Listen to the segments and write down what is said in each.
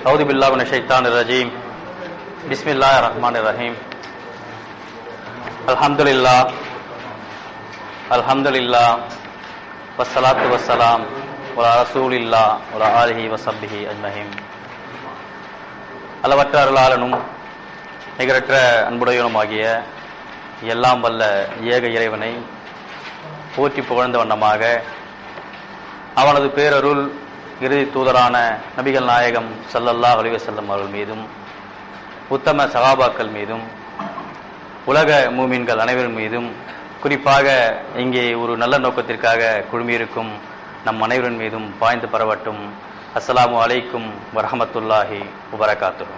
أعوذ بالله من الشيطان الرجيم بسم الله الرحمن الرحيم الحمد لله الحمد لله والصلاة والسلام على رسول الله وعلى آله وصحبه أجمعين அளவற்ற அருளாளனும் நிகரற்ற அன்புடையவனுமாகிய எல்லாம் வல்ல ஏக இறைவனை போற்றி புகழ்ந்த வண்ணமாக அவனது பேரருள் இறுதி தூதரான நபிகள் நாயகம் ஸல்லல்லாஹு அலைஹி வஸல்லம் அவர்கள் மீதும் உத்தம சகாபாக்கள் மீதும் உலக மூமின்கள் அனைவரின் மீதும் குறிப்பாக இங்கே ஒரு நல்ல நோக்கத்திற்காக குழுமியிருக்கும் நம் அனைவரின் மீதும் பாய்ந்து பரவட்டும் அஸ்ஸலாமு அலைக்கும் வரஹமத்துல்லாஹி வபரகாத்துஹு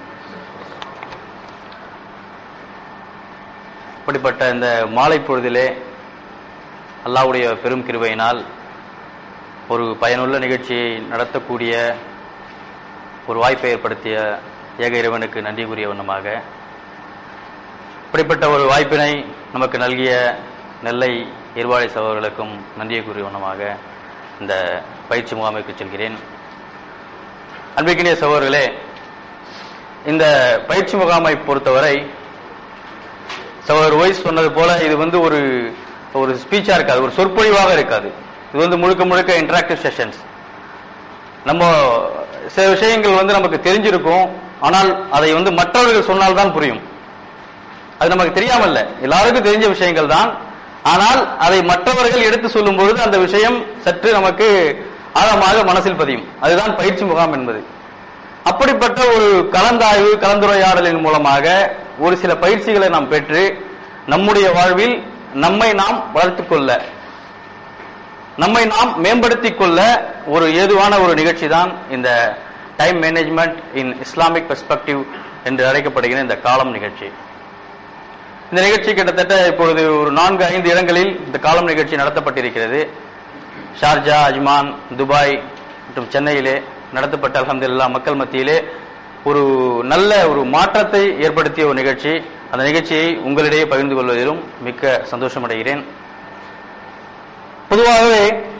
இப்படிப்பட்ட இந்த மாலை பொழுதிலே அல்லாஹ்வுடைய பெரும் கிருபையினால் ஒரு பயனுள்ள நிகழ்ச்சியை நடத்தக்கூடிய ஒரு வாய்ப்பை ஏற்படுத்திய ஏக இறைவனுக்கு நன்றி கூறிய வண்ணமாக இப்படிப்பட்ட ஒரு வாய்ப்பினை நமக்கு நல்கிய நெல்லை இருவாழை சகோதரர்களுக்கும் நன்றியை கூறிய வண்ணமாக இந்த பயிற்சி முகாமைக்கு செல்கிறேன் அன்பிக்கினிய சகோதரர்களே இந்த பயிற்சி முகாமை பொறுத்தவரை சகோதரர் ஒய்ஸ் சொன்னது போல இது வந்து ஒரு ஒரு ஸ்பீச்சா இருக்காது ஒரு சொற்பொழிவாக இருக்காது இது வந்து முழுக்க முழுக்க இன்டராக்டிவ் செஷன்ஸ் நம்ம சில விஷயங்கள் வந்து நமக்கு தெரிஞ்சிருக்கும் ஆனால் அதை வந்து மற்றவர்கள் சொன்னால்தான் புரியும் அது நமக்கு தெரியாமல் இல்ல எல்லாருக்கும் தெரிஞ்ச விஷயங்கள் தான் ஆனால் அதை மற்றவர்கள் எடுத்து சொல்லும் பொழுது அந்த விஷயம் சற்று நமக்கு ஆழமாக மனசில் பதியும் அதுதான் பயிற்சி முகாம் என்பது அப்படிப்பட்ட ஒரு கலந்தாய்வு கலந்துரையாடலின் மூலமாக ஒரு சில பயிற்சிகளை நாம் பெற்று நம்முடைய வாழ்வில் நம்மை நாம் வளர்த்துக் கொள்ள நம்மை நாம் மேம்படுத்திக் கொள்ள ஒரு ஏதுவான ஒரு நிகழ்ச்சி தான் இந்த time management in Islamic perspective என்று அழைக்கப்படுகிற இந்த காலம் நிகழ்ச்சி இந்த நிகழ்ச்சி கிட்டத்தட்ட இப்பொழுது ஒரு நான்கு ஐந்து இடங்களில் இந்த காலம் நிகழ்ச்சி நடத்தப்பட்டிருக்கிறது ஷார்ஜா அஜ்மான் துபாய் மற்றும் சென்னையிலே நடத்தப்பட்ட அலமதுல்லா மக்கள் மத்தியிலே ஒரு நல்ல ஒரு மாற்றத்தை ஏற்படுத்திய ஒரு நிகழ்ச்சி அந்த நிகழ்ச்சியை உங்களிடையே பகிர்ந்து கொள்வதிலும் மிக்க சந்தோஷமடைகிறேன் பொதுவாகவே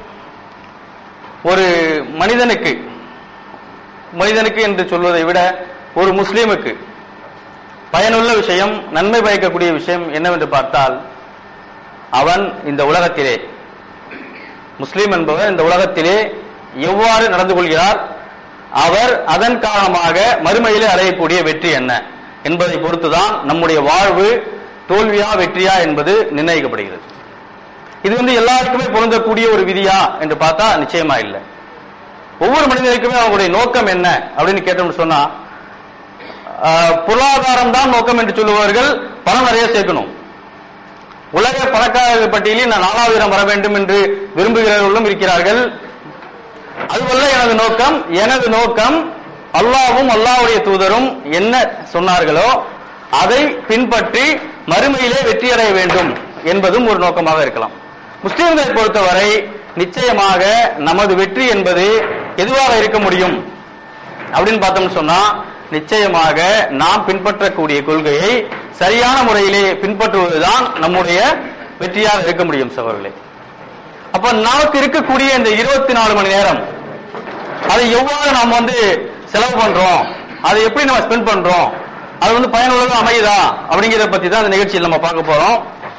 ஒரு மனிதனுக்கு மனிதனுக்கு என்று சொல்வதை விட ஒரு முஸ்லீமுக்கு பயனுள்ள விஷயம் நன்மை பயக்கக்கூடிய விஷயம் என்னவென்று பார்த்தால் அவன் இந்த உலகத்திலே முஸ்லீம் என்பவர் இந்த உலகத்திலே எவ்வாறு நடந்து கொள்கிறார் அவர் அதன் காரணமாக மறுமையிலே அடையக்கூடிய வெற்றி என்ன என்பதை பொறுத்துதான் நம்முடைய வாழ்வு தோல்வியா வெற்றியா என்பது நிர்ணயிக்கப்படுகிறது இது வந்து எல்லாருக்குமே பொருந்தக்கூடிய ஒரு விதியா என்று பார்த்தா நிச்சயமா இல்லை ஒவ்வொரு மனிதனுக்குமே அவங்களுடைய நோக்கம் என்ன அப்படின்னு கேட்டோம்னு சொன்னா பொருளாதாரம் தான் நோக்கம் என்று சொல்லுவார்கள் பணம் நிறைய சேர்க்கணும் உலக பணக்காரர்கள் பட்டியலில் நான் நாலாவது இடம் வர வேண்டும் என்று விரும்புகிறவர்களும் இருக்கிறார்கள் அதுவல்ல எனது நோக்கம் எனது நோக்கம் அல்லாவும் அல்லாவுடைய தூதரும் என்ன சொன்னார்களோ அதை பின்பற்றி மறுமையிலே வெற்றியடைய வேண்டும் என்பதும் ஒரு நோக்கமாக இருக்கலாம் முஸ்லிம்களை பொறுத்தவரை நிச்சயமாக நமது வெற்றி என்பது எதுவாக இருக்க முடியும் அப்படின்னு பார்த்தோம்னு சொன்னா நிச்சயமாக நாம் பின்பற்றக்கூடிய கொள்கையை சரியான முறையிலே பின்பற்றுவதுதான் நம்முடைய வெற்றியாக இருக்க முடியும் சகோதரர்களே அப்ப நமக்கு இருக்கக்கூடிய இந்த இருபத்தி நாலு மணி நேரம் அதை எவ்வாறு நாம் வந்து செலவு பண்றோம் அதை எப்படி நம்ம ஸ்பெண்ட் பண்றோம் அது வந்து பயனுள்ளதா அமையுதா அப்படிங்கிறத பத்தி தான் இந்த நிகழ்ச்சியில் நம்ம பார்க்க போறோம்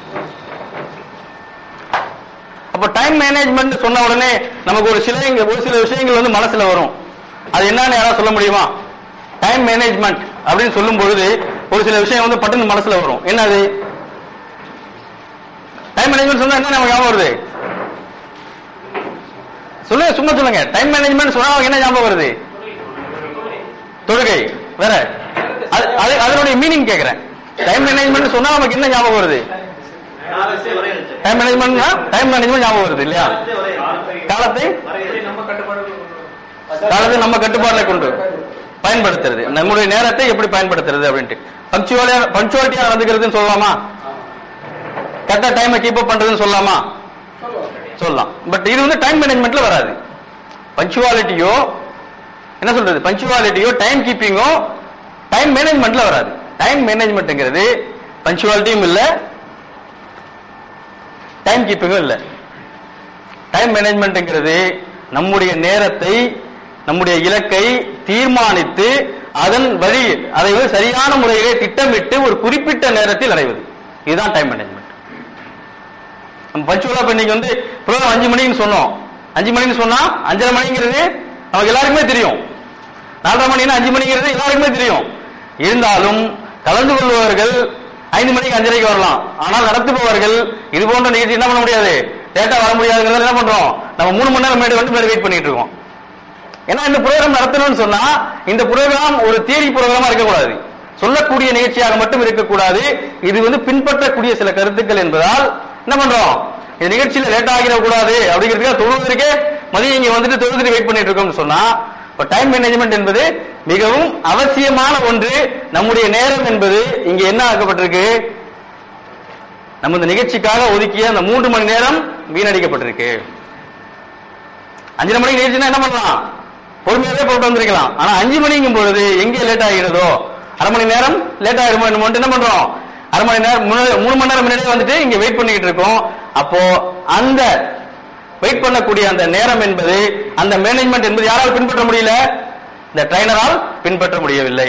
அப்ப டைம் மேனேஜ்மெண்ட் சொன்ன உடனே நமக்கு ஒரு சில ஒரு சில விஷயங்கள் வந்து மனசுல வரும் அது என்னன்னு யாராவது சொல்ல முடியுமா டைம் மேனேஜ்மெண்ட் அப்படின்னு சொல்லும் பொழுது ஒரு சில விஷயம் வந்து பட்டுன்னு மனசுல வரும் என்னது டைம் மேனேஜ்மெண்ட் சொன்னா என்ன நமக்கு ஞாபகம் வருது சொல்லுங்க சும்மா சொல்லுங்க டைம் மேனேஜ்மெண்ட் சொன்னா நமக்கு என்ன ஞாபகம் வருது தொழுகை வேற அதனுடைய மீனிங் கேக்குறேன் டைம் மேனேஜ்மெண்ட் சொன்னா நமக்கு என்ன ஞாபகம் வருது டைம் மேனேஜ்மெண்ட்னா டைம் மேனேஜ்மெண்ட் ஞாபகம் வருது இல்லையா காலத்தை காலத்தை நம்ம கட்டுப்பாடுல கொண்டு பயன்படுத்துறது நம்முடைய நேரத்தை எப்படி பயன்படுத்துறது அப்படின்ட்டு பங்க்சுவாலியா பங்க்சுவாலிட்டியா நடந்துக்கிறதுன்னு சொல்லலாமா கரெக்டா டைமை கீப் அப் பண்றதுன்னு சொல்லலாமா சொல்லலாம் பட் இது வந்து டைம் மேனேஜ்மெண்ட்ல வராது பங்க்சுவாலிட்டியோ என்ன சொல்றது பங்க்சுவாலிட்டியோ டைம் கீப்பிங்கோ டைம் மேனேஜ்மெண்ட்ல வராது டைம் மேனேஜ்மெண்ட்ங்கிறது பங்க்சுவாலிட்டியும் இல்ல டைம் கீப்பிங்கும் இல்ல டைம் மேனேஜ்மெண்ட்ங்கிறது நம்முடைய நேரத்தை நம்முடைய இலக்கை தீர்மானித்து அதன் வழி அதை வந்து சரியான முறையிலே திட்டமிட்டு ஒரு குறிப்பிட்ட நேரத்தில் அடைவது இதுதான் டைம் மேனேஜ்மெண்ட் நம்ம பஞ்சுவலா இப்ப இன்னைக்கு வந்து ப்ரோக்ராம் அஞ்சு மணின்னு சொன்னோம் அஞ்சு மணின்னு சொன்னா அஞ்சரை மணிங்கிறது நமக்கு எல்லாருக்குமே தெரியும் நாலரை மணின்னா அஞ்சு மணிங்கிறது எல்லாருக்குமே தெரியும் இருந்தாலும் கலந்து கொள்பவர்கள் ஐந்து மணிக்கு அஞ்சரைக்கு வரலாம் ஆனால் நடத்துபவர்கள் இது போன்ற நிகழ்ச்சி என்ன பண்ண முடியாது லேட்டா வர முடியாதுங்கிறத என்ன பண்றோம் நம்ம மூணு மணி நேரம் முன்னாடி வந்து முன்னாடி வெயிட் பண்ணிட்டு இருக்கோம் ஏன்னா இந்த ப்ரோக்ராம் நடத்தணும்னு சொன்னா இந்த ப்ரோக்ராம் ஒரு தியரி ப்ரோக்ராமா இருக்கக்கூடாது சொல்லக்கூடிய நிகழ்ச்சியாக மட்டும் இருக்கக்கூடாது இது வந்து பின்பற்றக்கூடிய சில கருத்துக்கள் என்பதால் என்ன பண்றோம் இந்த நிகழ்ச்சியில லேட் ஆகிடக்கூடாது அப்படிங்கிறதுக்காக தொழுவதற்கே மதியம் இங்க வந்துட்டு தொழுதுட்டு வெயிட் பண்ணிட்டு இருக்கோம்னு சொன்னா இப்ப டைம் மேனேஜ்மெண்ட் என்பது மிகவும் அவசியமான ஒன்று நம்முடைய நேரம் என்பது இங்க என்ன ஆக்கப்பட்டிருக்கு நம்ம இந்த நிகழ்ச்சிக்காக ஒதுக்கிய அந்த மூன்று மணி நேரம் வீணடிக்கப்பட்டிருக்கு அஞ்சரை மணிக்கு நிகழ்ச்சினா என்ன பண்ணலாம் பொறுமையாவே போட்டு வந்திருக்கலாம் ஆனா அஞ்சு மணிங்கும் பொழுது எங்கே லேட் ஆகிறதோ அரை மணி நேரம் லேட் ஆகிருமோ என்னமோன்ட்டு என்ன பண்றோம் அரை மணி நேரம் முன்னாடி- மூணு மணி நேரம் முன்னாடியே வந்துட்டு இங்க வெயிட் பண்ணிக்கிட்டு இருக்கோம் அப்போ அந்த வெயிட் பண்ணக்கூடிய அந்த நேரம் என்பது அந்த மேனேஜ்மெண்ட் என்பது யாரால் பின்பற்ற முடியல இந்த ட்ரைனரால் பின்பற்ற முடியவில்லை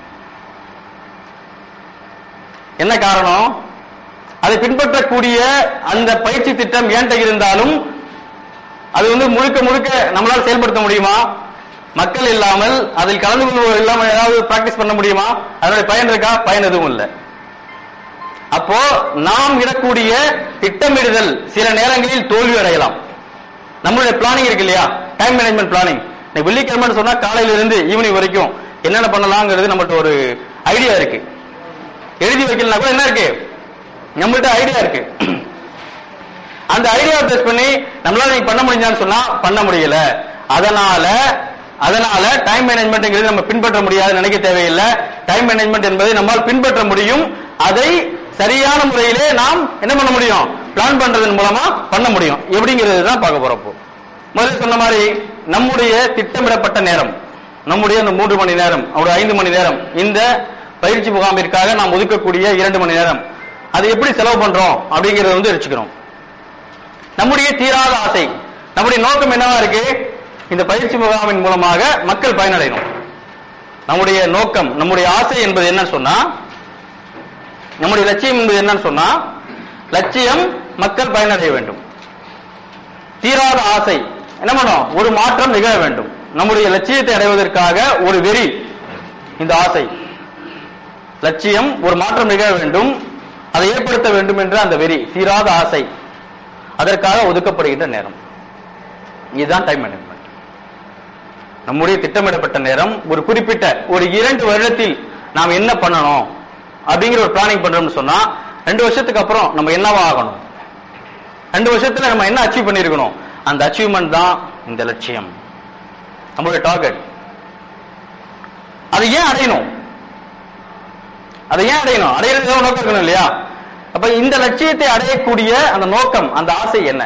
என்ன காரணம் அதை பின்பற்றக்கூடிய அந்த பயிற்சி திட்டம் ஏன்ட்ட இருந்தாலும் அது வந்து முழுக்க முழுக்க நம்மளால செயல்படுத்த முடியுமா மக்கள் இல்லாமல் அதில் கலந்து கொள்வோர் இல்லாமல் ஏதாவது பிராக்டிஸ் பண்ண முடியுமா அதனுடைய பயன் இருக்கா பயன் எதுவும் இல்லை அப்போ நாம் இடக்கூடிய திட்டமிடுதல் சில நேரங்களில் தோல்வி அடையலாம் நம்மளுடைய பிளானிங் இருக்கு இல்லையா டைம் மேனேஜ்மெண்ட் பிளானிங் வெள்ளிக்கிழமைன்னு சொன்னா காலையில இருந்து ஈவினிங் வரைக்கும் என்னென்ன பண்ணலாங்கிறது நம்மள்ட்ட ஒரு ஐடியா இருக்கு எழுதி வைக்கலனா கூட என்ன இருக்கு நம்மள்ட்ட ஐடியா இருக்கு அந்த ஐடியா பேஸ் பண்ணி நம்மளால நீங்க பண்ண முடிஞ்சான்னு சொன்னா பண்ண முடியல அதனால அதனால டைம் மேனேஜ்மெண்ட்ங்கிறது நம்ம பின்பற்ற முடியாது நினைக்க தேவையில்லை டைம் மேனேஜ்மெண்ட் என்பதை நம்மால் பின்பற்ற முடியும் அதை சரியான முறையிலே நாம் என்ன பண்ண முடியும் பிளான் பண்றதன் மூலமா பண்ண முடியும் எப்படிங்கிறது தான் பார்க்க போறப்போ முதல்ல சொன்ன மாதிரி நம்முடைய திட்டமிடப்பட்ட நேரம் நம்முடைய அந்த மூன்று மணி நேரம் ஒரு ஐந்து மணி நேரம் இந்த பயிற்சி முகாமிற்காக நாம் ஒதுக்கக்கூடிய இரண்டு மணி நேரம் அதை எப்படி செலவு பண்றோம் அப்படிங்கறத வந்து வச்சுக்கிறோம் நம்முடைய தீராத ஆசை நம்முடைய நோக்கம் என்னவா இருக்கு இந்த பயிற்சி முகாமின் மூலமாக மக்கள் பயனடையணும் நம்முடைய நோக்கம் நம்முடைய ஆசை என்பது என்னன்னு சொன்னா நம்முடைய லட்சியம் என்பது என்னன்னு சொன்னா லட்சியம் மக்கள் பயனடைய வேண்டும் தீராத ஆசை என்ன பண்ணும் ஒரு மாற்றம் நிகழ வேண்டும் நம்முடைய லட்சியத்தை அடைவதற்காக ஒரு வெறி இந்த ஆசை லட்சியம் ஒரு மாற்றம் நிகழ வேண்டும் அதை ஏற்படுத்த வேண்டும் என்ற அந்த வெறி தீராத ஆசை அதற்காக ஒதுக்கப்படுகின்ற நேரம் இதுதான் டைம் மேனேஜ்மெண்ட் நம்முடைய திட்டமிடப்பட்ட நேரம் ஒரு குறிப்பிட்ட ஒரு இரண்டு வருடத்தில் நாம் என்ன பண்ணணும் அப்படிங்கிற ஒரு பிளானிங் பண்றோம்னு சொன்னா ரெண்டு வருஷத்துக்கு அப்புறம் நம்ம என்னவா ஆகணும் ரெண்டு வருஷத்துல நம்ம என்ன அச்சீவ் பண்ணிருக்கணும் அந்த அச்சீவ்மெண்ட் தான் இந்த லட்சியம் நம்மளுடைய டார்கெட் அதை ஏன் அடையணும் அதை ஏன் அடையணும் அடையிறது ஏதோ நோக்கம் இருக்கணும் இல்லையா அப்ப இந்த லட்சியத்தை அடையக்கூடிய அந்த நோக்கம் அந்த ஆசை என்ன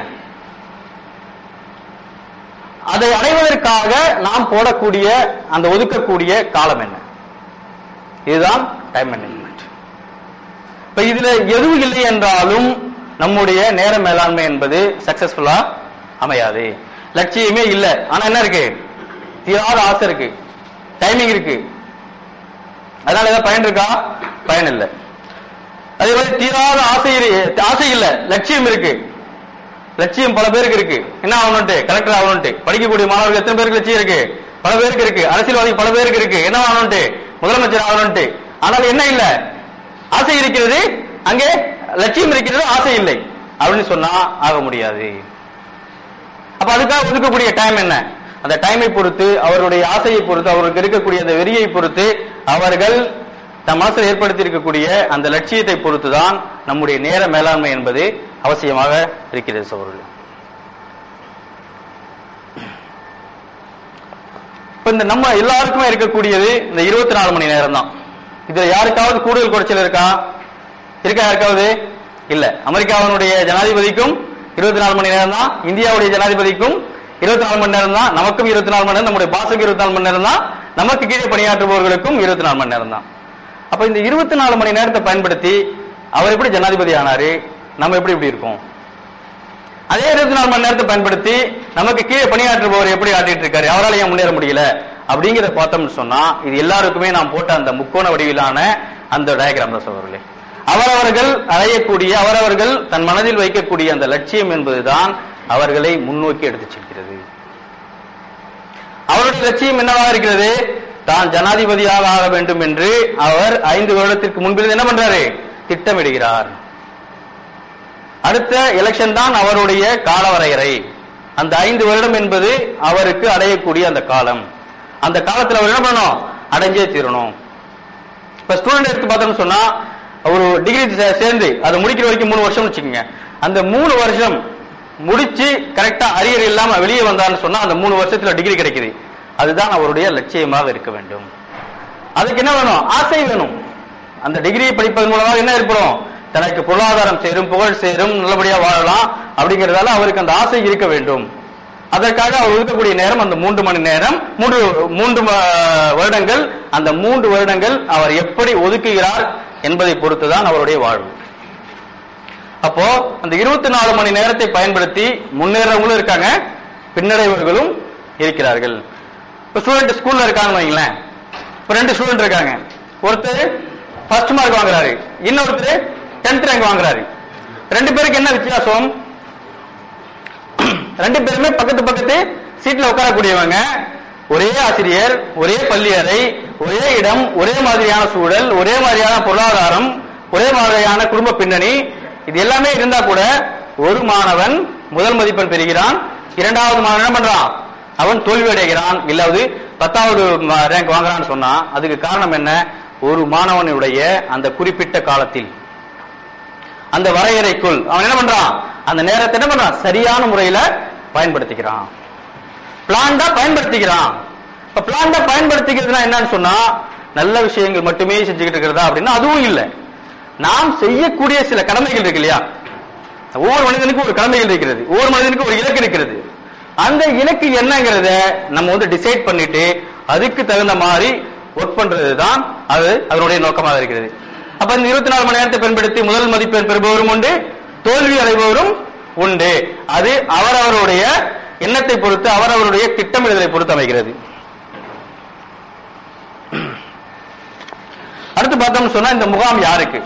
அதை அடைவதற்காக நாம் போடக்கூடிய அந்த ஒதுக்கக்கூடிய காலம் என்ன இதுதான் டைம் மேனேஜ்மெண்ட் இப்ப இதுல எதுவும் இல்லை என்றாலும் நம்முடைய நேர மேலாண்மை என்பது சக்சஸ்ஃபுல்லா அமையாது லட்சியமே இல்ல ஆனா என்ன இருக்கு தீராத ஆசை இருக்கு டைமிங் இருக்கு அதனால ஏதாவது பயன் இருக்கா பயன் இல்லை அதே மாதிரி தீராத ஆசை இரு- ஆசை இல்ல லட்சியம் இருக்கு லட்சியம் பல பேருக்கு இருக்கு என்ன ஆகணும்ட்டு கலெக்டர் ஆகணும்ட்டு படிக்கக்கூடிய மாணவர்கள் எத்தனை பேருக்கு லட்சியம் இருக்கு பல பேருக்கு இருக்கு அரசியல்வாதி பல பேருக்கு இருக்கு என்ன ஆகணும்ட்டு முதலமைச்சர் ஆகணும்ட்டு ஆனால் என்ன இல்ல ஆசை இருக்கிறது அங்கே லட்சியம் இருக்கிறது ஆசை இல்லை அப்படின்னு சொன்னா ஆக முடியாது அப்ப அதுக்காக ஒதுக்கக்கூடிய டைம் என்ன அந்த டைமை பொறுத்து அவருடைய ஆசையை பொறுத்து அவருக்கு இருக்கக்கூடிய அந்த வெறியை பொறுத்து அவர்கள் தம் மனசில் ஏற்படுத்தி இருக்கக்கூடிய அந்த லட்சியத்தை பொறுத்து தான் நம்முடைய நேர மேலாண்மை என்பது அவசியமாக இருக்கிறது சோழர்கள் இப்ப இந்த நம்ம எல்லாருக்குமே இருக்கக்கூடியது இந்த இருபத்தி நாலு மணி நேரம் தான் இதுல யாருக்காவது கூடுதல் குறைச்சல் இருக்கா இருக்கா யாருக்காவது இல்ல அமெரிக்காவினுடைய ஜனாதிபதிக்கும் இருபத்தி நாலு மணி நேரம் தான் இந்தியாவுடைய ஜனாதிபதிக்கும் இருபத்தி நாலு மணி நேரம் தான் நமக்கும் இருபத்தி நாலு மணி நேரம் நம்முடைய பாசுக்கு இருபத்தி நாலு மணி நேரம் தான் நமக்கு கீழே பணியாற்றுபவர்களுக்கும் இருபத்தி நாலு மணி நேரம் தான் அப்ப இந்த இருபத்தி நாலு மணி நேரத்தை பயன்படுத்தி அவர் எப்படி ஜனாதிபதி ஆனாரு நம்ம எப்படி இப்படி இருக்கோம் அதே இருபத்தி நாலு மணி நேரத்தை பயன்படுத்தி நமக்கு கீழே பணியாற்றுபவர் எப்படி ஆட்டிட்டு இருக்காரு அவரால் ஏன் முன்னேற முடியல அப்படிங்கிறத பார்த்தோம்னு சொன்னா இது எல்லாருக்குமே நாம் போட்ட அந்த முக்கோண வடிவிலான அந்த டயக்ராம் தான் சொல்றே அவரவர்கள் அடையக்கூடிய அவரவர்கள் தன் மனதில் வைக்கக்கூடிய அந்த லட்சியம் என்பதுதான் அவர்களை முன்னோக்கி எடுத்துச் செல்கிறது அவருடைய லட்சியம் என்னவாக இருக்கிறது தான் ஜனாதிபதியாக ஆக வேண்டும் என்று அவர் ஐந்து வருடத்திற்கு முன்பில் என்ன பண்றாரு திட்டமிடுகிறார் அடுத்த எலெக்ஷன் தான் அவருடைய காலவரையறை அந்த ஐந்து வருடம் என்பது அவருக்கு அடையக்கூடிய அந்த காலம் அந்த காலத்துல அவர் என்ன பண்ணணும் அடைஞ்சே தீரணும் இப்ப ஸ்டூடெண்ட் எடுத்து பார்த்தோம்னு சொன்னா ஒரு டிகிரி சேர்ந்து அதை முடிக்கிற வரைக்கும் மூணு வருஷம் வச்சுக்கோங்க அந்த மூணு வருஷம் முடிச்சு கரெக்டா அரியர் இல்லாம வெளியே வந்தான்னு சொன்னா அந்த மூணு வருஷத்துல டிகிரி கிடைக்குது அதுதான் அவருடைய லட்சியமாக இருக்க வேண்டும் அதுக்கு என்ன வேணும் ஆசை வேணும் அந்த டிகிரி படிப்பதன் மூலமாக என்ன ஏற்படும் தனக்கு பொருளாதாரம் சேரும் புகழ் சேரும் நல்லபடியா வாழலாம் அப்படிங்கறதால அவருக்கு அந்த ஆசை இருக்க வேண்டும் அதற்காக அவர் ஒதுக்கக்கூடிய நேரம் அந்த மூன்று மணி நேரம் மூன்று மூன்று ம- வருடங்கள் அந்த மூன்று வருடங்கள் அவர் எப்படி ஒதுக்குகிறார் என்பதை பொறுத்துதான் அவருடைய வாழ்வு அப்போ அந்த இருபத்தி நாலு மணி நேரத்தை பயன்படுத்தி முன்னேறவங்களும் இருக்காங்க பின்னடைவர்களும் இருக்கிறார்கள் இப்ப ஸ்டூடெண்ட் ஸ்கூல்ல இருக்காங்கன்னு வைங்களேன் இப்ப ரெண்டு ஸ்டூடெண்ட் இருக்காங்க ஒருத்தர் ஃபர்ஸ்ட் மார்க் வாங்குறாரு இன்னொருத்தர் டென்த் ரேங்க் வாங்குறாரு ரெண்டு பேருக்கு என்ன வித்தியாசம் ரெண்டு பேருமே பக்கத்து பக்கத்து சீட்ல உட்காரக்கூடியவங்க ஒரே ஆசிரியர் ஒரே பள்ளி அறை ஒரே இடம் ஒரே மாதிரியான சூழல் ஒரே மாதிரியான பொருளாதாரம் ஒரே மாதிரியான குடும்ப பின்னணி இது எல்லாமே இருந்தா கூட ஒரு மாணவன் முதல் மதிப்பெண் பெறுகிறான் இரண்டாவது மாணவன் என்ன பண்றான் அவன் தோல்வி அடைகிறான் இல்லாவது பத்தாவது ரேங்க் வாங்குறான்னு சொன்னா அதுக்கு காரணம் என்ன ஒரு மாணவனுடைய அந்த குறிப்பிட்ட காலத்தில் அந்த வரையறைக்குள் அவன் என்ன பண்றான் அந்த நேரத்தை என்ன பண்றான் சரியான முறையில பயன்படுத்திக்கிறான் பிளான்டா பயன்படுத்திக்கிறான் இப்ப பிளான்டா பயன்படுத்திக்கிறதுனா என்னன்னு சொன்னா நல்ல விஷயங்கள் மட்டுமே செஞ்சுக்கிட்டு இருக்கிறதா அப்படின்னா அதுவும் இல்லை நாம் செய்யக்கூடிய சில கடமைகள் இருக்கு இல்லையா ஒவ்வொரு மனிதனுக்கும் ஒரு கடமைகள் இருக்கிறது ஒவ்வொரு மனிதனுக்கும் ஒரு இலக்கு இருக்கிறது அந்த இலக்கு என்னங்கிறத நம்ம வந்து டிசைட் பண்ணிட்டு அதுக்கு தகுந்த மாதிரி ஒர்க் பண்றது தான் அது அதனுடைய நோக்கமாக இருக்கிறது அப்ப இந்த இருபத்தி நாலு மணி நேரத்தை பயன்படுத்தி முதல் மதிப்பெண் பெறுபவரும் உண்டு தோல்வி அடைபவரும் உண்டு அது அவரவருடைய எண்ணத்தை பொறுத்து அவரவருடைய திட்டமிடுதலை பொறுத்து அமைகிறது அடுத்து பார்த்தோம்னு சொன்னா இந்த முகாம் யாருக்கு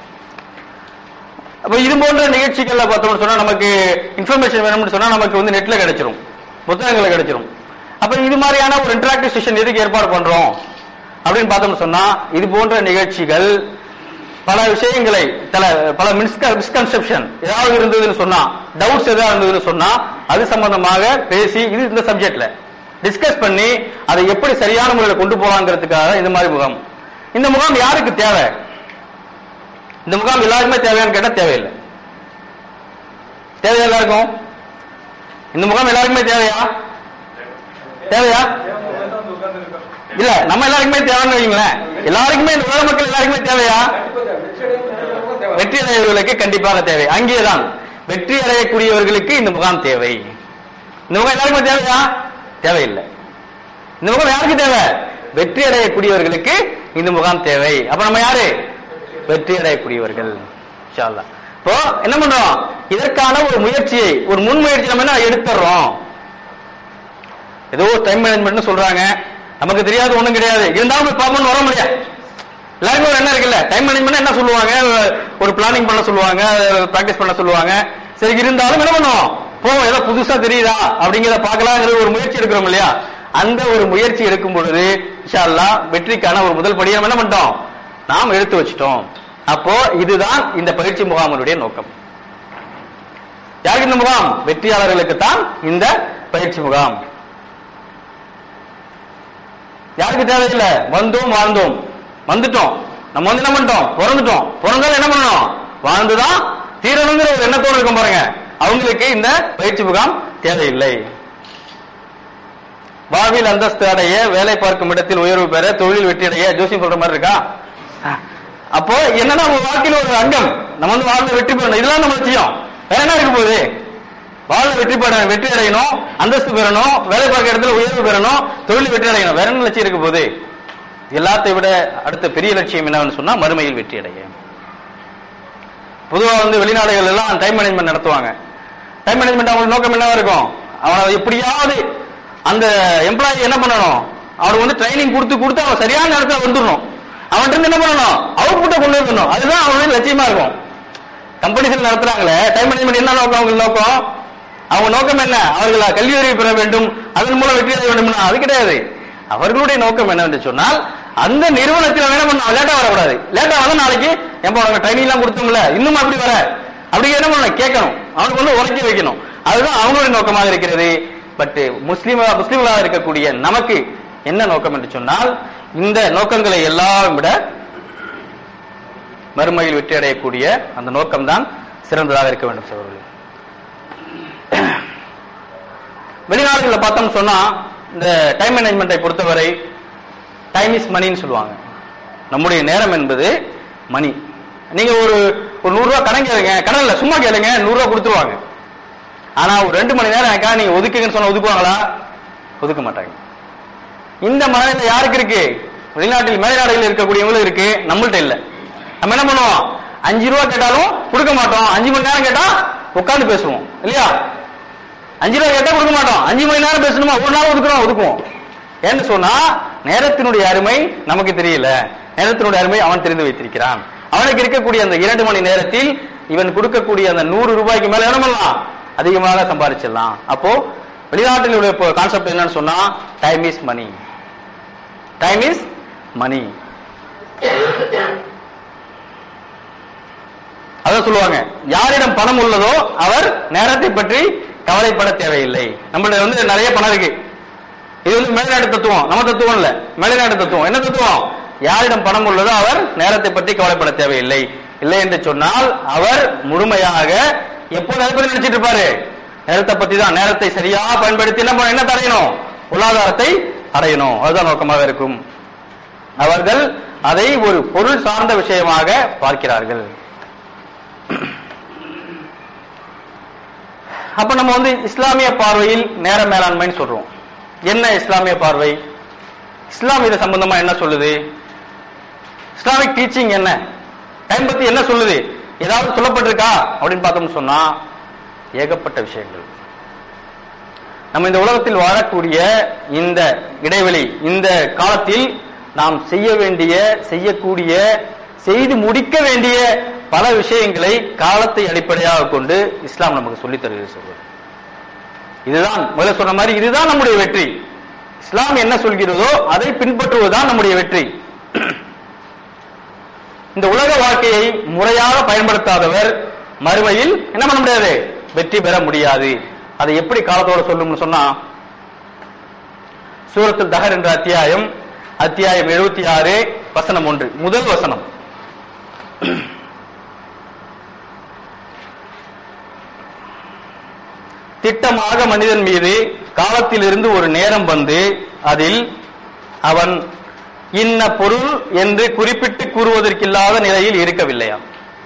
அப்ப இது போன்ற நிகழ்ச்சிகள்ல பார்த்தோம்னு சொன்னா நமக்கு இன்ஃபர்மேஷன் வேணும்னு சொன்னா நமக்கு வந்து நெட்ல கிடைச்சிரும் புத்தகங்கள்ல கிடைச்சிரும் அப்ப இது மாதிரியான ஒரு இன்டராக்டிவ் செஷன் எதுக்கு ஏற்பாடு பண்றோம் அப்படின்னு பார்த்தோம்னு சொன்னா இது போன்ற நிகழ்ச்சிகள் பல விஷயங்களை பல பல மிஸ்கன்செப்ஷன் ஏதாவது இருந்ததுன்னு சொன்னா டவுட்ஸ் ஏதாவது இருந்ததுன்னு சொன்னா அது சம்பந்தமாக பேசி இது இந்த சப்ஜெக்ட்ல டிஸ்கஸ் பண்ணி அதை எப்படி சரியான முறையில் கொண்டு போலாங்கிறதுக்காக இந்த மாதிரி முகாம் இந்த முகாம் யாருக்கு தேவை இந்த முகாம் எல்லாருக்குமே தேவையான்னு கேட்டா தேவையில்லை தேவையா எல்லாருக்கும் இந்த முகாம் எல்லாருக்குமே தேவையா தேவையா இல்ல நம்ம எல்லாருக்குமே தேவைன்னு வைங்களேன் எல்லாருக்குமே இந்த உலக மக்கள் எல்லாருக்குமே தேவையா வெற்றி அடையவர்களுக்கு கண்டிப்பாக தேவை அங்கேதான் வெற்றி அடையக்கூடியவர்களுக்கு இந்த முகாம் தேவை இந்த முகாம் எல்லாருக்குமே தேவையா தேவையில்லை இந்த முகாம் யாருக்கு தேவை வெற்றி அடையக்கூடியவர்களுக்கு இந்த முகாம் தேவை அப்ப நம்ம யாரு வெற்றி அடையக்கூடியவர்கள் இன்ஷா அல்லாஹ். இப்போ என்ன பண்றோம் இதற்கான ஒரு முயற்சியை ஒரு முன்முயற்சி நம்ம என்ன எடுத்துறோம் ஏதோ டைம் மேனேஜ்மெண்ட்னு சொல்றாங்க நமக்கு தெரியாது ஒண்ணும் கிடையாது இருந்தாலும் போய் பார்ப்போம்னு வர முடியாது எல்லாருக்கும் ஒரு என்ன இருக்குல்ல டைம் மேனேஜ்மெண்ட் என்ன சொல்லுவாங்க ஒரு பிளானிங் பண்ண சொல்லுவாங்க பிராக்டிஸ் பண்ண சொல்லுவாங்க சரி இருந்தாலும் என்ன பண்ணுவோம் போவோம் ஏதோ புதுசா தெரியுதா அப்படிங்கிறத பார்க்கலாங்கிற ஒரு முயற்சி எடுக்கிறோம் இல்லையா அந்த ஒரு முயற்சி எடுக்கும் பொழுது இன்ஷா அல்லாஹ் வெற்றிக்கான ஒரு முதல் படியை நம்ம என்ன பண்ணிட்டோம் நாம் எடுத்து வச்சிட்டோம் அப்போ இதுதான் இந்த பயிற்சி முகாமினுடைய நோக்கம் யாருக்கு இந்த முகாம் வெற்றியாளர்களுக்கு தான் இந்த பயிற்சி முகாம் யாருக்கு தேவையில்லை வந்தோம் வாழ்ந்தோம் வந்துட்டோம் நம்ம வந்து என்ன பண்ணிட்டோம் பிறந்துட்டோம் பிறந்தாலும் என்ன பண்ணணும் வாழ்ந்துதான் தீரணுங்கிற ஒரு எண்ணத்தோடு இருக்கும் பாருங்க அவங்களுக்கு இந்த பயிற்சி முகாம் தேவையில்லை வாழ்வில் அந்தஸ்து அடைய வேலை பார்க்கும் இடத்தில் உயர்வு பெற தொழில் வெற்றி அடைய ஜோசியம் சொல்ற மாதிரி இருக்கா அப்போ என்னன்னா நம்ம வாழ்க்கையில ஒரு அங்கம் நம்ம வந்து வாழ்ந்து வெற்றி பெறணும் இதெல்லாம் நம்ம லட்சியம் வேற என்ன இருக்க போகுது வாழ்வு வெற்றி பெற வெற்றி அடையணும் அந்தஸ்து பெறணும் வேலை பார்க்க இடத்துல உயர்வு பெறணும் தொழில் வெற்றி அடையணும் வேற என்ன லட்சியம் இருக்க போகுது எல்லாத்தை விட அடுத்த பெரிய லட்சியம் என்னன்னு சொன்னா மறுமையில் வெற்றி அடைய பொதுவா வந்து வெளிநாடுகள் எல்லாம் டைம் மேனேஜ்மெண்ட் நடத்துவாங்க டைம் மேனேஜ்மெண்ட் அவங்களுக்கு நோக்கம் என்னவா இருக்கும் அவனை எப்படியாவது அந்த எம்ப்ளாயி என்ன பண்ணணும் அவனுக்கு வந்து ட்ரைனிங் கொடுத்து கொடுத்து அவன் சரியான நேரத்துல வந்துடணும் அவன்கிட்ட இருந்து என்ன பண்ணணும் அவுட்புட்டை கொண்டு வரணும் அதுதான் அவனுடைய லட்சியமா இருக்கும் கம்பெனிகள் நடத்துறாங்களே டைம் மேனேஜ்மெண்ட் என்ன நோக்கம் அவங்க நோக்கம் அவங்க நோக்கம் என்ன அவர்கள் கல்வி அறிவு பெற வேண்டும் அதன் மூலம் வெற்றி அடைய வேண்டும் அது கிடையாது அவர்களுடைய நோக்கம் என்னவென்று சொன்னால் அந்த நிறுவனத்தில் அவன் என்ன பண்ணணும் லேட்டா வரக்கூடாது லேட்டா வந்தா நாளைக்கு எப்ப உனக்கு ட்ரைனிங் எல்லாம் கொடுத்தோம்ல இன்னும் அப்படி வர அப்படி என்ன பண்ணணும் கேட்கணும் அவனுக்கு வந்து உரைக்க வைக்கணும் அதுதான் அவங்களுடைய நோக்கமாக இருக்கிறது பட் முஸ்லீமா முஸ்லீம்களாக இருக்கக்கூடிய நமக்கு என்ன நோக்கம் என்று சொன்னால் இந்த நோக்கங்களை எல்லாம் விட மறுமையில் வெற்றி அடையக்கூடிய அந்த நோக்கம்தான் சிறந்ததாக இருக்க வேண்டும் சகோதரர்களே வெளிநாடுகளில் பார்த்தோம்னு சொன்னா இந்த டைம் மேனேஜ்மெண்ட்டை பொறுத்தவரை டைம் இஸ் மணின்னு சொல்லுவாங்க நம்முடைய நேரம் என்பது மணி நீங்க ஒரு ஒரு நூறு ரூபாய் கடன் கேளுங்க கடன் இல்ல சும்மா கேளுங்க நூறு ரூபாய் கொடுத்துருவாங்க ஆனா ஒரு ரெண்டு மணி நேரம் எனக்கா நீங்க ஒதுக்குங்கன்னு சொன்னா ஒதுக்குவாங்களா ஒதுக்க மாட்டாங்க இந்த மனநிலை யாருக்கு இருக்கு வெளிநாட்டில் மேல்நாடுகளில் இருக்கக்கூடியவங்களும் இருக்கு நம்மள்ட்ட இல்ல நம்ம என்ன பண்ணுவோம் அஞ்சு ரூபா கேட்டாலும் கொடுக்க மாட்டோம் அஞ்சு மணி நேரம் கேட்டா உட்கார்ந்து பேசுவோம் இல்லையா அஞ்சு ரூபா கேட்டா கொடுக்க மாட்டோம் அஞ்சு மணி நேரம் பேசணுமா ஒரு நாள் ஒதுக்குறோம் ஒதுக்குவோம் ஏன்னு சொன்னா நேரத்தினுடைய அருமை நமக்கு தெரியல நேரத்தினுடைய அருமை அவன் தெரிந்து வைத்திருக்கிறான் அவனுக்கு இருக்கக்கூடிய அந்த இரண்டு மணி நேரத்தில் இவன் கொடுக்கக்கூடிய அந்த நூறு ரூபாய்க்கு மேல என்ன பண்ணலாம் அதிகமாக சம்பாதிச்சிடலாம் அப்போ வெளிநாட்டில் உள்ள கான்செப்ட் என்னன்னு சொன்னா time is money time is money அதான் சொல்லுவாங்க யாரிடம் பணம் உள்ளதோ அவர் நேரத்தை பற்றி கவலைப்பட தேவையில்லை நம்மள்ட்ட வந்து நிறைய பணம் இருக்கு இது வந்து மேல்நாடு தத்துவம் நம்ம தத்துவம் இல்ல மேல்நாடு தத்துவம் என்ன தத்துவம் யாரிடம் பணம் உள்ளதோ அவர் நேரத்தை பற்றி கவலைப்பட தேவையில்லை இல்லை என்று சொன்னால் அவர் முழுமையாக எப்போது அதை பத்தி நினைச்சிட்டு இருப்பாரு நேரத்தை பத்தி தான் நேரத்தை சரியா பயன்படுத்தி என்ன பண்ண என்ன தடையணும் பொருளாதாரத்தை அடையணும் அதுதான் நோக்கமாக இருக்கும் அவர்கள் அதை ஒரு பொருள் சார்ந்த விஷயமாக பார்க்கிறார்கள் அப்ப நம்ம வந்து இஸ்லாமிய பார்வையில் நேர மேலாண்மைன்னு சொல்றோம் என்ன இஸ்லாமிய பார்வை இஸ்லாம் இது சம்பந்தமா என்ன சொல்லுது இஸ்லாமிக் டீச்சிங் என்ன டைம் பத்தி என்ன சொல்லுது ஏதாவது சொல்லப்பட்டிருக்கா அப்படின்னு பார்த்தோம்னு சொன்னா ஏகப்பட்ட விஷயங்கள் நம்ம இந்த உலகத்தில் வாழக்கூடிய இந்த இடைவெளி இந்த காலத்தில் நாம் செய்ய வேண்டிய செய்யக்கூடிய செய்து முடிக்க வேண்டிய பல விஷயங்களை காலத்தை அடிப்படையாக கொண்டு இஸ்லாம் நமக்கு சொல்லித் தருகிறது சொல்வது இதுதான் முதல்ல சொன்ன மாதிரி இதுதான் நம்முடைய வெற்றி இஸ்லாம் என்ன சொல்கிறதோ அதை பின்பற்றுவதுதான் நம்முடைய வெற்றி இந்த உலக வாழ்க்கையை முறையாக பயன்படுத்தாதவர் மறுமையில் என்ன பண்ண முடியாது வெற்றி பெற முடியாது அதை எப்படி காலத்தோட சொல்லும்னு சொன்னா சூரத்துல் தஹர் என்ற அத்தியாயம் அத்தியாயம் எழுபத்தி ஆறு வசனம் ஒன்று முதல் வசனம் திட்டமாக மனிதன் மீது காலத்திலிருந்து ஒரு நேரம் வந்து அதில் அவன் இன்ன பொருள் என்று குறிப்பிட்டு கூறுவதற்கில்லாத நிலையில் இருக்கவில்லையாம்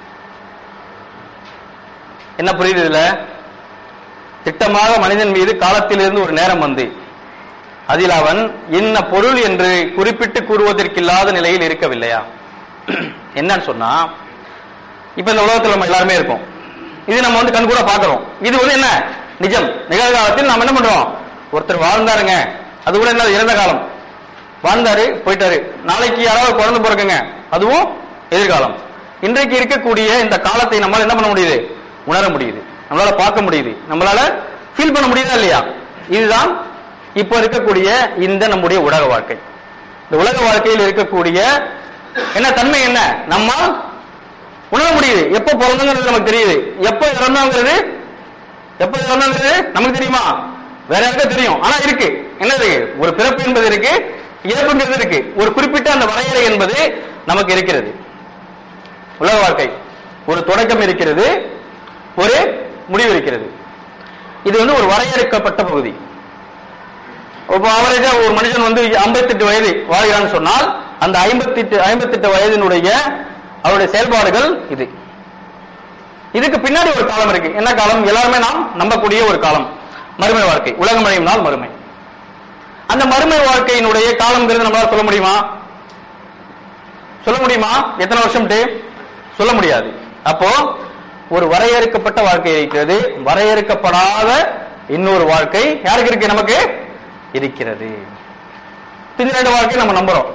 என்ன புரியுது இதுல திட்டமாக மனிதன் மீது காலத்திலிருந்து ஒரு நேரம் வந்து அதில் அவன் இன்ன பொருள் என்று குறிப்பிட்டு கூறுவதற்கில்லாத நிலையில் இருக்கவில்லையா என்னன்னு சொன்னா இப்ப இந்த உலகத்தில் நம்ம எல்லாருமே இருக்கோம் இது நம்ம வந்து கண் கூட பாக்குறோம் இது வந்து என்ன நிஜம் நிகழ்காலத்தில் நாம் என்ன பண்றோம் ஒருத்தர் வாழ்ந்தாருங்க அது கூட என்ன இறந்த காலம் வாழ்ந்தாரு போயிட்டாரு நாளைக்கு யாராவது குழந்தை பிறக்குங்க அதுவும் எதிர்காலம் இன்றைக்கு இருக்கக்கூடிய இந்த காலத்தை நம்மளால என்ன பண்ண முடியுது உணர முடியுது நம்மளால பார்க்க முடியுது நம்மளால ஃபீல் பண்ண முடியுதா இல்லையா இதுதான் இப்போ இருக்கக்கூடிய இந்த நம்முடைய உலக வாழ்க்கை இந்த உலக வாழ்க்கையில் இருக்கக்கூடிய என்ன தன்மை என்ன நம்ம உணர முடியுது எப்ப பிறந்தங்கிறது நமக்கு தெரியுது எப்ப இறந்தோங்கிறது எப்ப இறந்தோங்கிறது நமக்கு தெரியுமா வேற யாருக்கா தெரியும் ஆனா இருக்கு என்னது ஒரு பிறப்பு என்பது இருக்கு இறப்புங்கிறது இருக்கு ஒரு குறிப்பிட்ட அந்த வரையறை என்பது நமக்கு இருக்கிறது உலக வாழ்க்கை ஒரு தொடக்கம் இருக்கிறது ஒரு முடிவு இருக்கிறது இது வந்து ஒரு வரையறுக்கப்பட்ட பகுதி இப்போ அவரேஜா ஒரு மனுஷன் வந்து 58 வயது வாழ்கிறான்னு சொன்னால் அந்த 58 58 வயதினுடைய அவருடைய செயல்பாடுகள் இது இதுக்கு பின்னாடி ஒரு காலம் இருக்கு என்ன காலம் எல்லாருமே நாம் நம்பக்கூடிய ஒரு காலம் மறுமை வாழ்க்கை உலகம் அடையும் நாள் மறுமை அந்த மறுமை வாழ்க்கையினுடைய காலம்ங்கிறது நம்மளால சொல்ல முடியுமா சொல்ல முடியுமா எத்தனை வருஷம் சொல்ல முடியாது அப்போ ஒரு வரையறுக்கப்பட்ட வாழ்க்கை இருக்கிறது வரையறுக்கப்படாத இன்னொரு வாழ்க்கை யாருக்கு இருக்கு நமக்கு இருக்கிறது இந்த ரெண்டு வாழ்க்கை நம்ம நம்புறோம்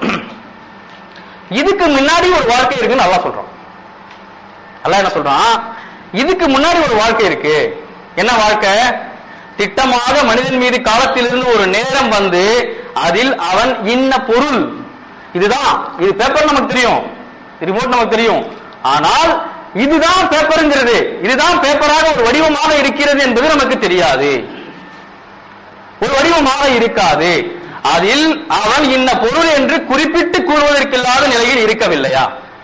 இதுக்கு முன்னாடி ஒரு வாழ்க்கை இருக்குன்னு நல்லா சொல்றோம் அல்லாஹ் என்ன சொல்றான் இதுக்கு முன்னாடி ஒரு வாழ்க்கை இருக்கு என்ன வாழ்க்கை திட்டமாக மனிதன் மீது காலத்திலிருந்து ஒரு நேரம் வந்து அதில் அவன் இன்ன பொருள் இதுதான் இது பேப்பர் நமக்கு தெரியும் ரிமோட் நமக்கு தெரியும் ஆனால் இதுதான் பேப்பருங்கிறது இதுதான் பேப்பராக ஒரு வடிவமாக இருக்கிறது என்பது நமக்கு தெரியாது ஒரு வடிவமாக இருக்காது அதில் அவன் இன்ன பொருள் என்று குறிப்பிட்டு கூறுவதற்கில்லாத நிலையில் இருக்கவில்லையா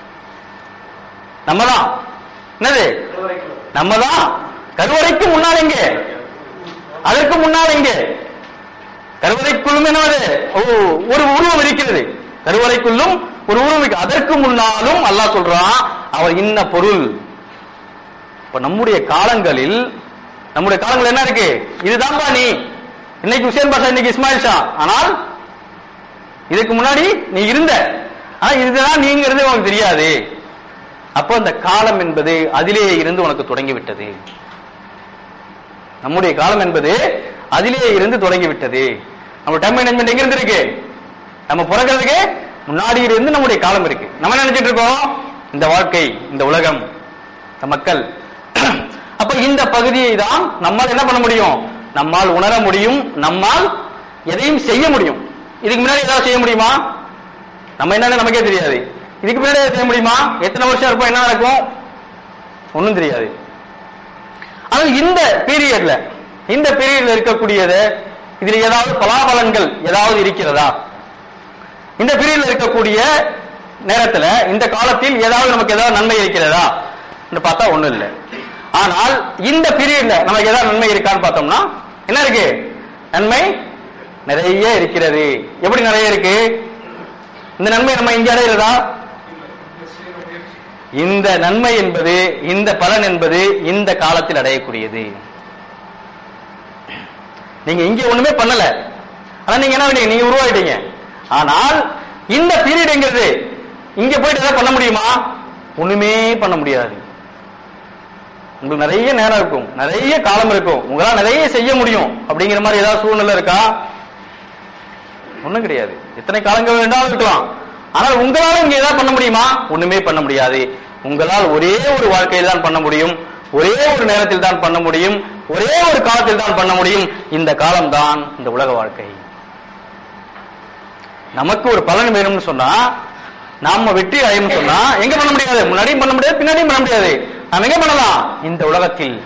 நம்மதான் என்னது நம்மதான் கருவறைக்கு முன்னால் எங்கே அதற்கு முன்னால் எங்கே கருவறைக்குள்ளும் என்னது ஓ, ஒரு உருவம் இருக்கிறது கருவறைக்குள்ளும் ஒரு உருவம் இருக்கு அதற்கு முன்னாலும் அல்லாஹ் சொல்றான் அவர் இன்ன பொருள் இப்ப நம்முடைய காலங்களில் நம்முடைய காலங்கள் என்ன இருக்கு இதுதான்பா நீ இன்னைக்கு ஹுசேன் பாஷா இன்னைக்கு இஸ்மாயில் ஷா ஆனால் இதுக்கு முன்னாடி நீ இருந்த ஆனா இதுதான் நீங்கிறது உனக்கு தெரியாது அப்போ அந்த காலம் என்பது அதிலே இருந்து உனக்கு தொடங்கி விட்டது நம்முடைய காலம் என்பது அதிலே இருந்து தொடங்கி விட்டது நம்ம டைம் மேனேஜ்மெண்ட் எங்க இருந்து இருக்கு நம்ம பிறக்கிறதுக்கு முன்னாடி இருந்து நம்முடைய காலம் இருக்கு நம்ம என்ன நினைச்சிட்டு இருக்கோம் இந்த வாழ்க்கை இந்த உலகம் இந்த மக்கள் அப்ப இந்த பகுதியை தான் நம்மால் என்ன பண்ண முடியும் நம்மால் உணர முடியும் நம்மால் எதையும் செய்ய முடியும் இதுக்கு முன்னாடி ஏதாவது செய்ய முடியுமா நம்ம என்னன்னு நமக்கே தெரியாது இதுக்கு முன்னாடி ஏதாவது செய்ய முடியுமா எத்தனை வருஷம் இருப்போம் என்ன நடக்கும் ஒண்ணும் தெரியாது ஆனா இந்த பீரியட்ல இந்த பீரியட்ல இருக்கக்கூடியது இதுல ஏதாவது பலாபலன்கள் ஏதாவது இருக்கிறதா இந்த பீரியட்ல இருக்கக்கூடிய நேரத்துல இந்த காலத்தில் ஏதாவது நமக்கு ஏதாவது நன்மை இருக்கிறதா என்று பார்த்தா ஒண்ணும் இல்லை ஆனால் இந்த பீரியட்ல நமக்கு ஏதாவது நன்மை இருக்கான்னு பார்த்தோம்னா என்ன இருக்கு நன்மை நிறைய இருக்கிறது எப்படி நிறைய இருக்கு இந்த நன்மை நம்ம இங்க அடைகிறதா இந்த நன்மை என்பது இந்த பலன் என்பது இந்த காலத்தில் அடையக்கூடியது நீங்க இங்க ஒண்ணுமே பண்ணல ஆனா நீங்க என்ன பண்ணீங்க நீங்க உருவாயிட்டீங்க ஆனால் இந்த பீரியட்ங்கிறது இங்க போயிட்டு ஏதாவது பண்ண முடியுமா ஒண்ணுமே பண்ண முடியாது உங்களுக்கு நிறைய நேரம் இருக்கும் நிறைய காலம் இருக்கும் உங்களால நிறைய செய்ய முடியும் அப்படிங்கிற மாதிரி ஏதாவது சூழ்நிலை இருக்கா ஒண்ணும் கிடையாது எத்தனை காலங்கள் வேண்டாலும் இருக்கலாம் ஆனால் உங்களால இங்க ஏதாவது பண்ண முடியுமா ஒண்ணுமே பண்ண முடியாது உங்களால் ஒரே ஒரு வாழ்க்கையில் தான் பண்ண முடியும் ஒரே ஒரு நேரத்தில் தான் பண்ண முடியும் ஒரே ஒரு காலத்தில் தான் பண்ண முடியும் இந்த காலம் தான் இந்த உலக வாழ்க்கை நமக்கு ஒரு பலன் வேணும்னு சொன்னா நாம வெற்றி அடையணும்னு சொன்னா எங்க பண்ண முடியாது முன்னாடியும் பண்ண முடியாது பின்னாடியும் பண்ண முடியாது நாம எங்க பண்ணலாம் இந்த உலகத்தில்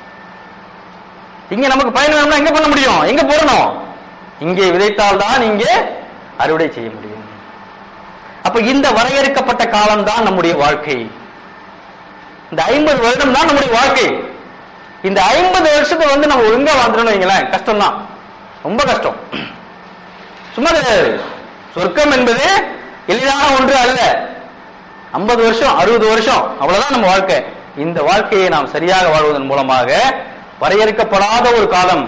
இங்க நமக்கு பயன் வேணும்னா எங்க பண்ண முடியும் எங்க போடணும் இங்கே விதைத்தால் தான் இங்கே அறுவடை செய்ய முடியும் அப்ப இந்த வரையறுக்கப்பட்ட காலம் தான் நம்முடைய வாழ்க்கை இந்த ஐம்பது வருடம் தான் நம்முடைய வாழ்க்கை இந்த ஐம்பது வருஷத்தை வந்து நம்ம ஒழுங்கா வாழ்ந்துடணும் வைங்களேன் கஷ்டம் தான் ரொம்ப கஷ்டம் சும்மா கிடையாது சொர்க்கம் என்பது எளிதான ஒன்று அல்ல ஐம்பது வருஷம் அறுபது வருஷம் அவ்வளவுதான் நம்ம வாழ்க்கை இந்த வாழ்க்கையை நாம் சரியாக வாழ்வதன் மூலமாக வரையறுக்கப்படாத ஒரு காலம்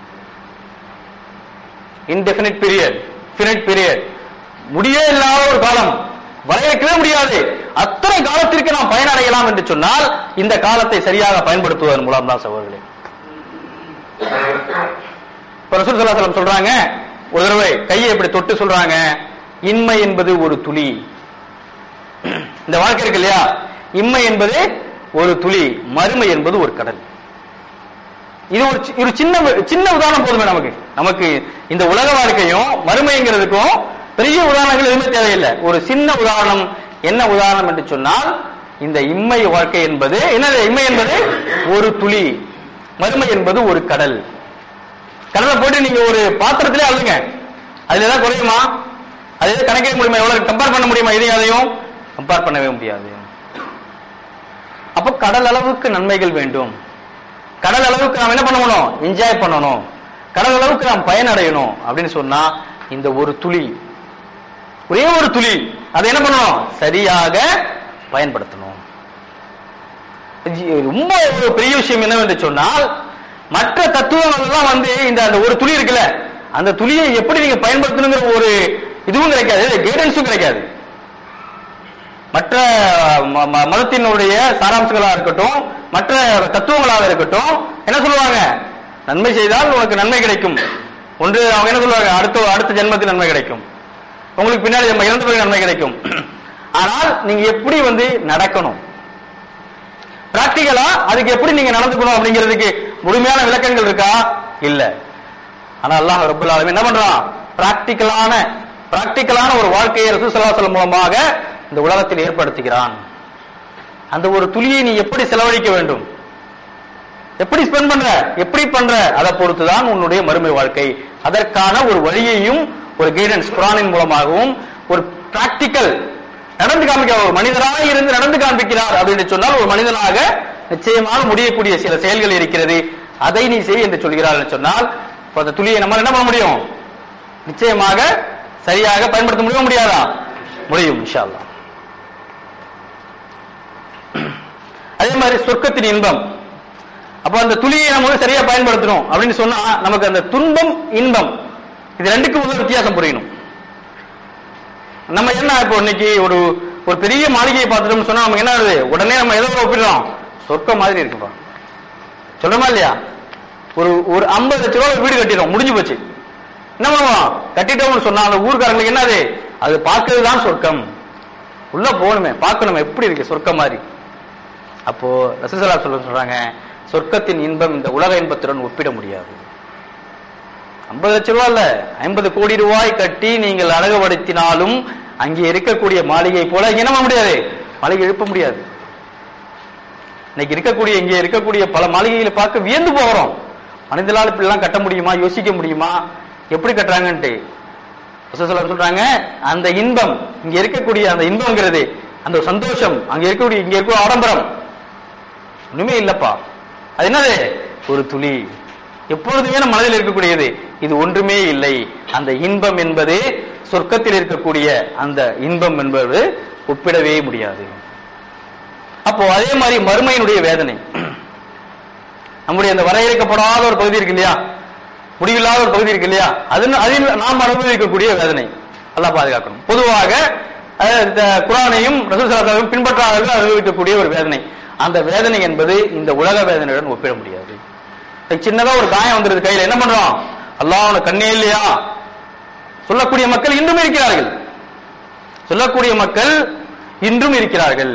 இன்டெஃபினிட் பீரியட் ஃபினிட் பீரியட் முடியே இல்லாத ஒரு காலம் வரையறுக்கவே முடியாது அத்தனை காலத்திற்கு நாம் பயனடையலாம் என்று சொன்னால் இந்த காலத்தை சரியாக பயன்படுத்துவதன் மூலம் தான் சகோதரர்களே இப்ப ரசூல் ஸல்லல்லாஹு அலைஹி வஸல்லம் சொல்றாங்க ஒரு தடவை கையை இப்படி தொட்டு சொல்றாங்க இன்மை என்பது ஒரு துளி இந்த வாழ்க்கை இருக்கு இல்லையா இம்மை என்பது ஒரு துளி மறுமை என்பது ஒரு கடல் இது ஒரு சி- ஒரு சின்ன சின்ன உதாரணம் போதுமே நமக்கு நமக்கு இந்த உலக வாழ்க்கையும் மறுமைங்கிறதுக்கும் பெரிய உதாரணங்கள் எதுவுமே தேவையில்லை ஒரு சின்ன உதாரணம் என்ன உதாரணம் என்று சொன்னால் இந்த இம்மை வாழ்க்கை என்பது என்னது இம்மை என்பது ஒரு துளி மறுமை என்பது ஒரு கடல் கடலை போட்டு நீங்க ஒரு பாத்திரத்திலே அள்ளுங்க அதுல ஏதாவது குறையுமா அது எதாவது கணக்கிட முடியுமா எவ்வளவு கம்பேர் பண்ண முடியுமா இதையும் அதையும் கம்பேர் பண்ணவே முடியாது அப்ப கடல் அளவுக்கு நன்மைகள் வேண்டும் கடல் அளவுக்கு நாம் என்ன பண்ணணும் என்ஜாய் பண்ணணும் கடல் அளவுக்கு நாம் பயனடையணும் அப்படின்னு சொன்னா இந்த ஒரு துளி ஒரே ஒரு துளி அதை என்ன பண்ணணும் சரியாக பயன்படுத்தணும் இது ரொம்ப ஒரு பெரிய விஷயம் என்னவென்று சொன்னால் மற்ற தத்துவங்கள் எல்லாம் வந்து இந்த அந்த ஒரு துளி இருக்குல்ல அந்த துளியை எப்படி நீங்க பயன்படுத்தணுங்கிற ஒரு இதுவும் கிடைக்காது கைடன்ஸும் கிடைக்காது மற்ற ம- ம- மதத்தினுடைய சாராம்சங்களா இருக்கட்டும் மற்ற தத்துவங்களாக இருக்கட்டும் என்ன சொல்லுவாங்க நன்மை செய்தால் உனக்கு நன்மை கிடைக்கும் ஒன்று அவங்க என்ன சொல்லுவாங்க அடுத்த அடுத்த ஜென்மத்தில் நன்மை கிடைக்கும் உங்களுக்கு பின்னாடி நம்ம இறந்த பிறகு நன்மை கிடைக்கும் ஆனால் நீங்க எப்படி வந்து நடக்கணும் பிராக்டிகலா அதுக்கு எப்படி நீங்க நடந்துக்கணும் அப்படிங்கிறதுக்கு முழுமையான விளக்கங்கள் இருக்கா இல்ல ஆனா அல்லாஹ் ரப்பல் ஆலமீன் என்ன பண்றான் பிராக்டிகலான பிராக்டிகலான ஒரு வாழ்க்கையை ரசூசல்லாசலம் மூலமாக இந்த உலகத்தில் ஏற்படுத்துகிறான் அந்த ஒரு துளியை நீ எப்படி செலவழிக்க வேண்டும் எப்படி ஸ்பெண்ட் பண்ற எப்படி பண்ற அதை பொறுத்துதான் உன்னுடைய மறுமை வாழ்க்கை அதற்கான ஒரு வழியையும் ஒரு கைடன்ஸ் குரானின் மூலமாகவும் ஒரு பிராக்டிக்கல் நடந்து காமிக்கிறார் ஒரு மனிதராக இருந்து நடந்து காண்பிக்கிறார் அப்படின்னு சொன்னால் ஒரு மனிதனாக நிச்சயமாக முடியக்கூடிய சில செயல்கள் இருக்கிறது அதை நீ செய் என்று சொல்கிறார் என்று சொன்னால் இப்ப அந்த துளியை நம்ம என்ன பண்ண முடியும் நிச்சயமாக சரியாக பயன்படுத்த முடியுமா முடியாதா முடியும் இன்ஷா அல்லாஹ் அதே மாதிரி சொர்க்கத்தின் இன்பம் அப்ப அந்த துளியை நம்ம வந்து சரியா பயன்படுத்தணும் அப்படின்னு சொன்னா நமக்கு அந்த துன்பம் இன்பம் இது ரெண்டுக்கும் உள்ள வித்தியாசம் புரியணும் நம்ம என்ன இப்போ இன்னைக்கு ஒரு ஒரு பெரிய மாளிகையை பார்த்துட்டோம்னு சொன்னா நமக்கு என்ன ஆகுது உடனே நம்ம எதோ ஒப்பிடுறோம் சொர்க்கம் மாதிரி இருக்குப்பா சொல்றோமா இல்லையா ஒரு ஒரு ஐம்பது லட்ச ரூபாய் வீடு கட்டிடும் முடிஞ்சு போச்சு என்ன பண்ணுவோம் கட்டிட்டோம்னு சொன்னா அந்த ஊர்க்காரங்களுக்கு என்னது அது பார்க்கிறது தான் சொர்க்கம் உள்ள போகணுமே பார்க்கணுமே எப்படி இருக்கு சொர்க்கம் மாதிரி அப்போ ரசூசலா சொல்ல சொல்றாங்க சொர்க்கத்தின் இன்பம் இந்த உலக இன்பத்துடன் ஒப்பிட முடியாது ஐம்பது லட்ச ரூபாய் இல்ல ஐம்பது கோடி ரூபாய் கட்டி நீங்கள் அழகுபடுத்தினாலும் அங்கே இருக்கக்கூடிய மாளிகை போல இங்க என்ன பண்ண முடியாது மாளிகை எழுப்ப முடியாது இன்னைக்கு இருக்கக்கூடிய இங்க இருக்கக்கூடிய பல மாளிகைகளை பார்க்க வியந்து போகிறோம் மனிதனால் இப்படி எல்லாம் கட்ட முடியுமா யோசிக்க முடியுமா எப்படி கட்டுறாங்கன்ட்டு ரசூலுல்லாஹி சொல்றாங்க அந்த இன்பம் இங்க இருக்கக்கூடிய அந்த இன்பம்ங்கிறது அந்த ஒரு சந்தோஷம் அங்க இருக்கக்கூடிய இங்க இருக்கிற ஆடம்பரம் ஒண்ணுமே இல்லப்பா அது என்னது ஒரு துளி எப்பொழுதுமே நம்ம மனதில் இருக்கக்கூடியது இது ஒன்றுமே இல்லை அந்த இன்பம் என்பது சொர்க்கத்தில் இருக்கக்கூடிய அந்த இன்பம் என்பது ஒப்பிடவே முடியாது அப்போ அதே மாதிரி மறுமையினுடைய வேதனை நம்முடைய அந்த வரையறுக்கப்படாத ஒரு பகுதி இருக்கு இல்லையா முடிவில்லாத ஒரு பகுதி இருக்கு இல்லையா அது அதில் நாம் அனுபவிக்கக்கூடிய வேதனை அல்லாஹ் பாதுகாக்கணும் பொதுவாக அஹ், இந்த குரானையும் ரசூலுல்லாஹியும் பின்பற்றாதவர்கள் அனுபவிக்கக்கூடிய ஒரு வேதனை அந்த வேதனை என்பது இந்த உலக வேதனையுடன் ஒப்பிட முடியாது இப்ப சின்னதா ஒரு காயம் வந்துருது கையில என்ன பண்றோம் அல்லாஹ் உனக்கு கண்ணே இல்லையா சொல்லக்கூடிய மக்கள் இன்றும் இருக்கிறார்கள் சொல்லக்கூடிய மக்கள் இன்றும் இருக்கிறார்கள்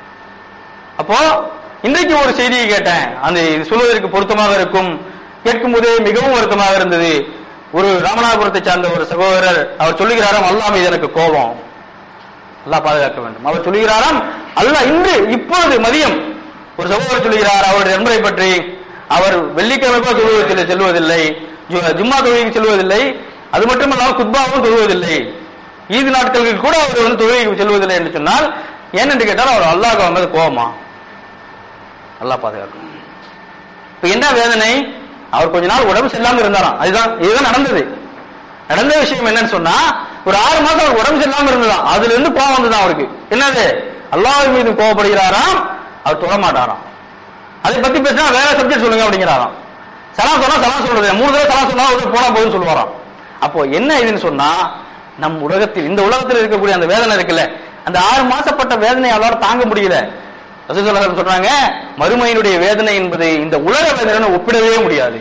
அப்போ இன்றைக்கு ஒரு செய்தியை கேட்டேன் அந்த இது சொல்வதற்கு பொருத்தமாக இருக்கும் கேட்கும் போதே மிகவும் வருத்தமாக இருந்தது ஒரு ராமநாதபுரத்தை சார்ந்த ஒரு சகோதரர் அவர் சொல்லுகிறாராம் அல்லாஹ் மீது எனக்கு கோபம் அல்லாஹ் பாதுகாக்க வேண்டும் அவர் சொல்லுகிறாராம் அல்லாஹ் இன்று இப்பொழுது மதியம் ஒரு சகோதரர் சொல்லுகிறார் அவருடைய நண்பரை பற்றி அவர் வெள்ளிக்கிழமை கூட தொழுவதில்லை செல்வதில்லை ஜு- ஜும்மா தொழுகைக்கு செல்வதில்லை அது மட்டுமல்லாமல் குத்பாவும் தொழுவதில்லை ஈது நாட்களுக்கு கூட அவர் வந்து தொழுகைக்கு செல்வதில்லை என்று சொன்னால் ஏனென்று கேட்டால் அவர் அல்லாஹ் வந்தது கோபமா அல்லாஹ் பாதுகாக்கும் இப்ப என்ன வேதனை அவர் கொஞ்ச நாள் உடம்பு சரியில்லாம இருந்தாராம் அதுதான் இதுதான் நடந்தது நடந்த விஷயம் என்னன்னு சொன்னா ஒரு ஆறு மாசம் அவர் உடம்பு சரியில்லாம இருந்ததாம் அதுல இருந்து கோபம் வந்ததான் அவருக்கு என்னது அல்லாஹ் மீது கோபப்படுகிறாராம் அவர் தொட மாட்டாராம் அதை பத்தி பேசினா வேற சப்ஜெக்ட் சொல்லுங்க அப்படிங்கிறாராம் சலாம் சொன்னா சலாம் சொல்றது மூணு தடவை சலாம் சொன்னா ஒரு போனா போதுன்னு சொல்லுவாராம் அப்போ என்ன இதுன்னு சொன்னா நம் உலகத்தில் இந்த உலகத்தில் இருக்கக்கூடிய அந்த வேதனை இருக்குல்ல அந்த ஆறு மாசப்பட்ட வேதனை அவரால் தாங்க முடியல ரசூலுல்லாஹி சொல்றாங்க மறுமையினுடைய வேதனை என்பது இந்த உலக வேதனை ஒப்பிடவே முடியாது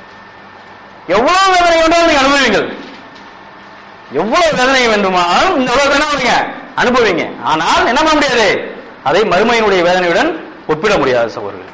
எவ்வளவு வேதனை வேண்டாலும் நீங்க அனுபவிங்கள் எவ்வளவு வேதனை வேண்டுமானாலும் இந்த உலகத்தை என்ன பண்ணுங்க அனுபவிங்க ஆனால் என்ன பண்ண முடியாது அதை மறுமையினுடைய வேதனையுடன் ஒப்பிட முடியாது சகோதரர்கள்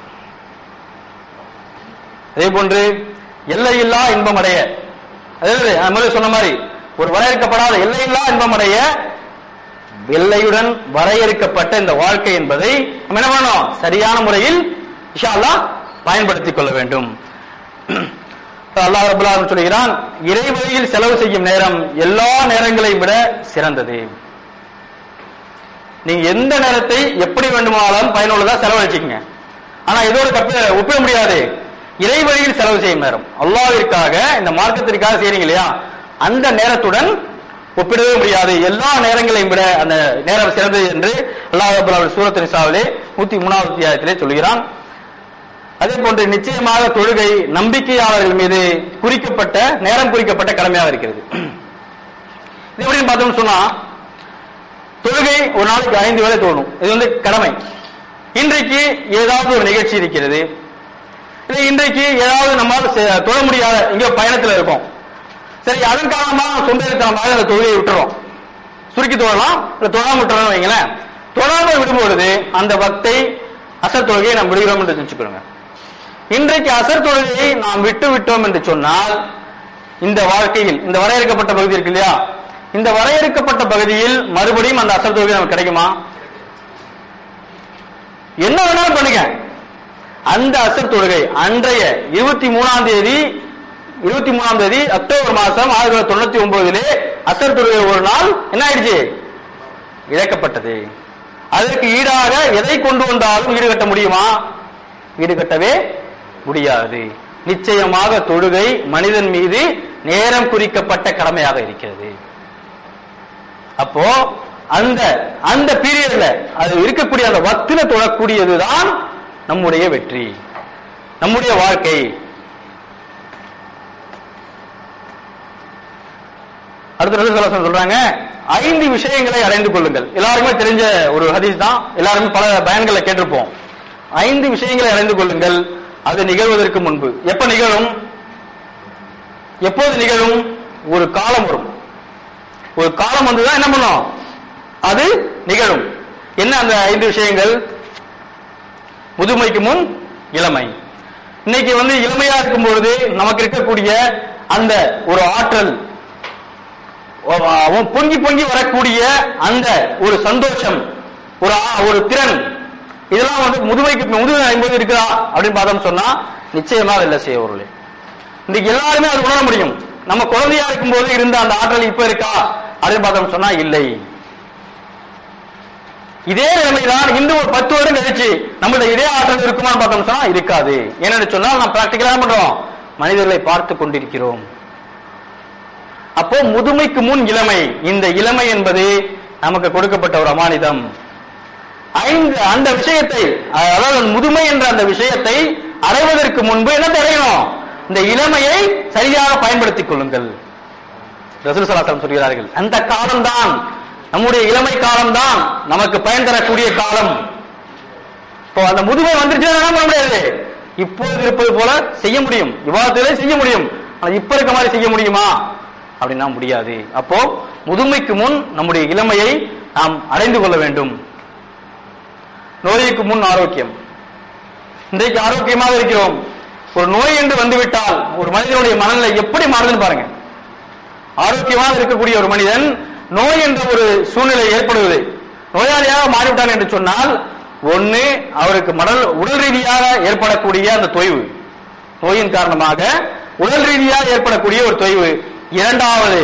அதே போன்று எல்லையில்லா இன்பம் அடைய அதாவது நான் முதல்ல சொன்ன மாதிரி ஒரு வரையறுக்கப்படாத எல்லையில்லா இன்பம் அடைய எல்லையுடன் வரையறுக்கப்பட்ட இந்த வாழ்க்கை என்பதை நம்ம என்ன பண்ணணும் சரியான முறையில் இன்ஷா அல்லாஹ் பயன்படுத்திக் கொள்ள வேண்டும் அல்லாஹ் ரபுல் ஆலமீன் சொல்கிறான் இறைவழியில் செலவு செய்யும் நேரம் எல்லா நேரங்களையும் விட சிறந்தது நீங்க எந்த நேரத்தை எப்படி வேண்டுமானாலும் பயனுள்ளதா செலவழிச்சுக்கங்க ஆனா இதோட கப்ப ஒப்பிட முடியாது இறை வழியில் செலவு செய்யும் நேரம் அல்லாஹ்விற்காக இந்த மார்க்கத்திற்காக செய்றீங்க இல்லையா அந்த நேரத்துடன் ஒப்பிடவே முடியாது எல்லா நேரங்களையும் விட அந்த நேரம் சிறந்தது என்று அல்லாஹ் ரபுல் ஆலமீன் சூரத் நிசாவிலே நூத்தி மூணாவது அத்தியாயத்திலே சொல்கிறான் அதே போன்று நிச்சயமாக தொழுகை நம்பிக்கையாளர்கள் மீது குறிக்கப்பட்ட நேரம் குறிக்கப்பட்ட கடமையாக இருக்கிறது இது எப்படின்னு பார்த்தோம்னு சொன்னா தொழுகை ஒரு நாளைக்கு ஐந்து வேளை தோணும் இது வந்து கடமை இன்றைக்கு ஏதாவது ஒரு நிகழ்ச்சி இருக்கிறது இல்லை இன்றைக்கு ஏதாவது நம்மால் செ- தொழ முடியாத எங்கேயோ பயணத்துல இருக்கோம் சரி அதன் காரணமாக சொந்தத்தனமாக அந்த தொழுகையை விட்டுறோம் சுருக்கி தொழலாம் இல்ல தொழாம விட்டுறோம் வைங்களேன் தொழாம விடும்பொழுது அந்த பக்தை அசர் தொழுகையை நாம் விடுகிறோம் என்று வச்சுக்கிறோங்க இன்றைக்கு அசர் தொழுகையை நாம் விட்டு விட்டோம் என்று சொன்னால் இந்த வாழ்க்கையில் இந்த வரையறுக்கப்பட்ட பகுதி இருக்கு இல்லையா இந்த வரையறுக்கப்பட்ட பகுதியில் மறுபடியும் அந்த அசர் தொழுகை நமக்கு கிடைக்குமா என்ன வேணாலும் பண்ணுங்க அந்த அசர் தொழுகை அன்றைய இருபத்தி மூணாம் தேதி இருபத்தி மூணாம் தேதி அக்டோபர் மாசம் ஆயிரத்தி தொள்ளாயிரத்தி தொண்ணூத்தி ஒன்பதிலே அசர் தொழுகை ஒரு நாள் என்ன ஆயிடுச்சு இழக்கப்பட்டது அதற்கு ஈடாக எதை கொண்டு வந்தாலும் ஈடுகட்ட முடியுமா ஈடுகட்டவே முடியாது நிச்சயமாக தொழுகை மனிதன் மீது நேரம் குறிக்கப்பட்ட கடமையாக இருக்கிறது அப்போ அந்த அந்த பீரியட்ல அது இருக்கக்கூடிய அந்த வக்தில தொழக்கூடியதுதான் நம்முடைய வெற்றி நம்முடைய வாழ்க்கை அடுத்த ரசூலுல்லாஹி சொல்றாங்க ஐந்து விஷயங்களை அடைந்து கொள்ளுங்கள் எல்லாருக்குமே தெரிஞ்ச ஒரு ஹதீஸ் தான் எல்லாருமே பல பயன்களை கேட்டிருப்போம் ஐந்து விஷயங்களை அடைந்து கொள்ளுங்கள் அது நிகழ்வதற்கு முன்பு எப்ப நிகழும் எப்போது நிகழும் ஒரு காலம் வரும் ஒரு காலம் வந்துதான் என்ன பண்ணும் அது நிகழும் என்ன அந்த ஐந்து விஷயங்கள் முதுமைக்கு முன் இளமை இன்னைக்கு வந்து இளமையா இருக்கும் பொழுது நமக்கு இருக்கக்கூடிய அந்த ஒரு ஆற்றல் அவன் பொங்கி பொங்கி வரக்கூடிய அந்த ஒரு சந்தோஷம் ஒரு ஆ- ஒரு திறன் இதெல்லாம் வந்து முதுமைக்கு முதுமை ஐம்பது இருக்குதா அப்படின்னு பார்த்தோம் சொன்னா நிச்சயமாக இல்லை செய்யவர்களே இன்னைக்கு எல்லாருமே அது உணர முடியும் நம்ம குழந்தையா இருக்கும்போது இருந்த அந்த ஆற்றல் இப்ப இருக்கா அப்படின்னு பார்த்தோம் சொன்னா இல்லை இதே நிலைமைதான் இன்னும் ஒரு பத்து வருடம் கழிச்சு நம்மளுடைய இதே ஆற்றல் இருக்குமான்னு பார்த்தோம் சொன்னா இருக்காது ஏன்னு சொன்னால் நாம் பிராக்டிகலா பண்றோம் மனிதர்களை பார்த்து கொண்டிருக்கிறோம் அப்போ முதுமைக்கு முன் இளமை இந்த இளமை என்பது நமக்கு கொடுக்கப்பட்ட ஒரு அமானிதம் ஐந்து அந்த விஷயத்தை அதாவது முதுமை என்ற அந்த விஷயத்தை அடைவதற்கு முன்பு என்ன அடையணும் இந்த இளமையை சரியாக பயன்படுத்திக் கொள்ளுங்கள் ரசூல் சலாசலம் சொல்கிறார்கள் அந்த காலம்தான் நம்முடைய இளமை காலம்தான் நமக்கு பயன் தரக்கூடிய காலம் இப்போ அந்த முதுமை வந்துருச்சுன்னா என்ன பண்ண முடியாது இப்போது இருப்பது போல செய்ய முடியும் விவாதத்திலே செய்ய முடியும் ஆனா இப்ப இருக்க மாதிரி செய்ய முடியுமா அப்படின்னா முடியாது அப்போ முதுமைக்கு முன் நம்முடைய இளமையை நாம் அடைந்து கொள்ள வேண்டும் நோய்க்கு முன் ஆரோக்கியம் இன்றைக்கு ஆரோக்கியமாக இருக்கிறோம் ஒரு நோய் என்று வந்துவிட்டால் ஒரு மனிதனுடைய மனநிலை எப்படி மாறுதுன்னு பாருங்க ஆரோக்கியமாக இருக்கக்கூடிய ஒரு மனிதன் நோய் என்ற ஒரு சூழ்நிலை ஏற்படுவது நோயாளியாக மாறிவிட்டான் என்று சொன்னால் ஒண்ணு அவருக்கு மடல் உடல் ரீதியாக ஏற்படக்கூடிய அந்த தொய்வு நோயின் காரணமாக உடல் ரீதியாக ஏற்படக்கூடிய ஒரு தொய்வு இரண்டாவது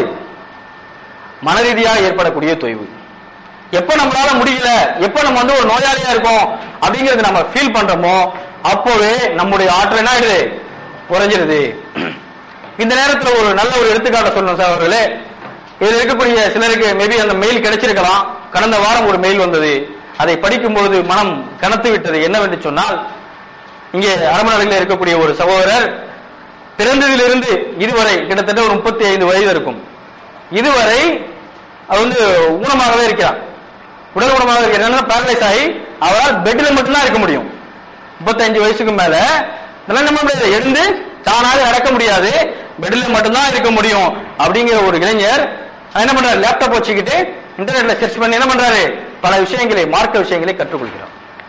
மன ரீதியாக ஏற்படக்கூடிய தொய்வு எப்ப நம்மளால முடியல எப்ப நம்ம வந்து ஒரு நோயாளியா இருக்கோம் அப்படிங்கறது நம்ம ஃபீல் பண்றோமோ அப்போவே நம்முடைய ஆற்றல் என்ன ஆயிடுது குறைஞ்சிருது இந்த நேரத்துல ஒரு நல்ல ஒரு எடுத்துக்காட்ட சொல்லணும் சார் அவர்களே இதுல இருக்கக்கூடிய சிலருக்கு மேபி அந்த மெயில் கிடைச்சிருக்கலாம் கடந்த வாரம் ஒரு மெயில் வந்தது அதை படிக்கும்போது மனம் கனத்து விட்டது என்னவென்று சொன்னால் இங்கே அரமநாடுகளில் இருக்கக்கூடிய ஒரு சகோதரர் பிறந்ததிலிருந்து இதுவரை கிட்டத்தட்ட ஒரு முப்பத்தி ஐந்து வயது இருக்கும் இதுவரை அவர் வந்து ஊனமாகவே இருக்கிறார் உடல் ஊனமாக இருக்கிறார் பேரலைஸ் ஆகி அவரால் பெட்ல மட்டும்தான் இருக்க முடியும் முப்பத்தஞ்சு வயசுக்கு மேல இதெல்லாம் நம்ம முடியாது எழுந்து தானாக நடக்க முடியாது பெட்ல மட்டும்தான் இருக்க முடியும் அப்படிங்கிற ஒரு இளைஞர் அவர் என்ன பண்றாரு லேப்டாப் வச்சுக்கிட்டு இன்டர்நெட்ல சர்ச் பண்ணி என்ன பண்றாரு பல விஷயங்களை மார்க்க விஷயங்களை கற்றுக்கொள்கிறார்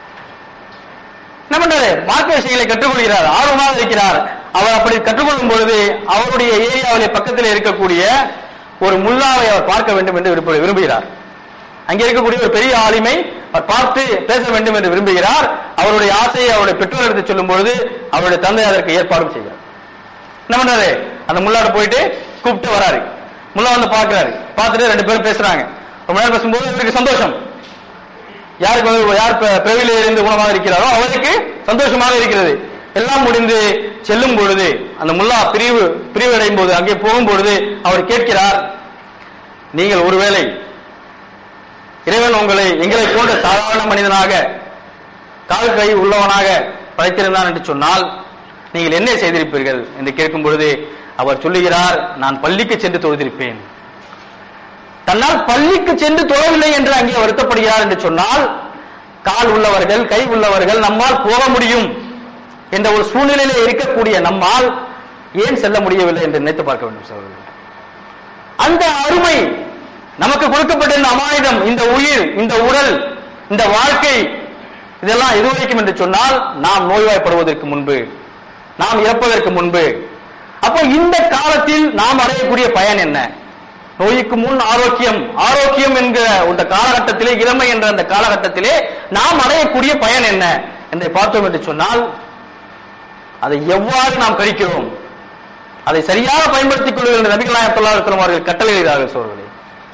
என்ன பண்றாரு மார்க்க விஷயங்களை கற்றுக்கொள்கிறார் ஆர்வமாக இருக்கிறார் அவர் அப்படி கற்றுக்கொள்ளும் பொழுது அவருடைய ஏரியாவிலே பக்கத்தில் இருக்கக்கூடிய ஒரு முல்லாவை அவர் பார்க்க வேண்டும் என்று விரும்ப- விரும்புகிறார் அங்கே இருக்கக்கூடிய ஒரு பெரிய ஆளுமை அவர் பார்த்து பேச வேண்டும் என்று விரும்புகிறார் அவருடைய ஆசையை அவருடைய பெற்றோர் எடுத்து சொல்லும் பொழுது அவருடைய தந்தை அதற்கு ஏற்பாடும் செய்கிறார் என்ன பண்றாரு அந்த முல்லாட போயிட்டு கூப்பிட்டு வராரு முல்லா வந்து பார்க்கறாரு பார்த்துட்டு ரெண்டு பேரும் பேசுறாங்க ரொம்ப நேரம் பேசும்போது இவருக்கு சந்தோஷம் யாருக்கு வந்து யார் பி- பிறவியிலே இருந்து குணமாக இருக்கிறாரோ அவருக்கு சந்தோஷமாக இருக்கிறது எல்லாம் முடிந்து செல்லும் பொழுது அந்த முல்லா பிரிவு பிரிவு அடையும் போது அங்கே போகும் பொழுது அவர் கேட்கிறார் நீங்கள் ஒருவேளை இறைவன் உங்களை எங்களை போன்ற சாதாரண மனிதனாக கால் கை உள்ளவனாக படைத்திருந்தான் என்று சொன்னால் நீங்கள் என்ன செய்திருப்பீர்கள் என்று கேட்கும் பொழுது அவர் சொல்லுகிறார் நான் பள்ளிக்கு சென்று தொழுதிருப்பேன் தன்னால் பள்ளிக்கு சென்று தொழவில்லை என்று அங்கே வருத்தப்படுகிறார் என்று சொன்னால் கால் உள்ளவர்கள் கை உள்ளவர்கள் நம்மால் போக முடியும் என்ற ஒரு சூழ்நிலையில இருக்கக்கூடிய நம்மால் ஏன் செல்ல முடியவில்லை என்று நினைத்து பார்க்க வேண்டும் சகோதரர்களே அந்த அருமை நமக்கு கொடுக்கப்பட்ட இந்த அமாயுதம் இந்த உயிர் இந்த உடல் இந்த வாழ்க்கை இதெல்லாம் எதுவரைக்கும் என்று சொன்னால் நாம் நோய்வாய்ப்படுவதற்கு முன்பு நாம் இறப்பதற்கு முன்பு அப்போ இந்த காலத்தில் நாம் அடையக்கூடிய பயன் என்ன நோய்க்கு முன் ஆரோக்கியம் ஆரோக்கியம் என்கிற இந்த காலகட்டத்திலே இளமை என்ற அந்த காலகட்டத்திலே நாம் அடையக்கூடிய பயன் என்ன என்று பார்த்தோம் என்று சொன்னால் அதை எவ்வாறு நாம் கழிக்கிறோம் அதை சரியாக பயன்படுத்திக் கொள்ளுங்கள் என்று நபிகள் நாயகம் ஸல்லல்லாஹு அலைஹி வஸல்லம் அவர்கள் கட்டளையிடுகிறார்கள் சோழர்களே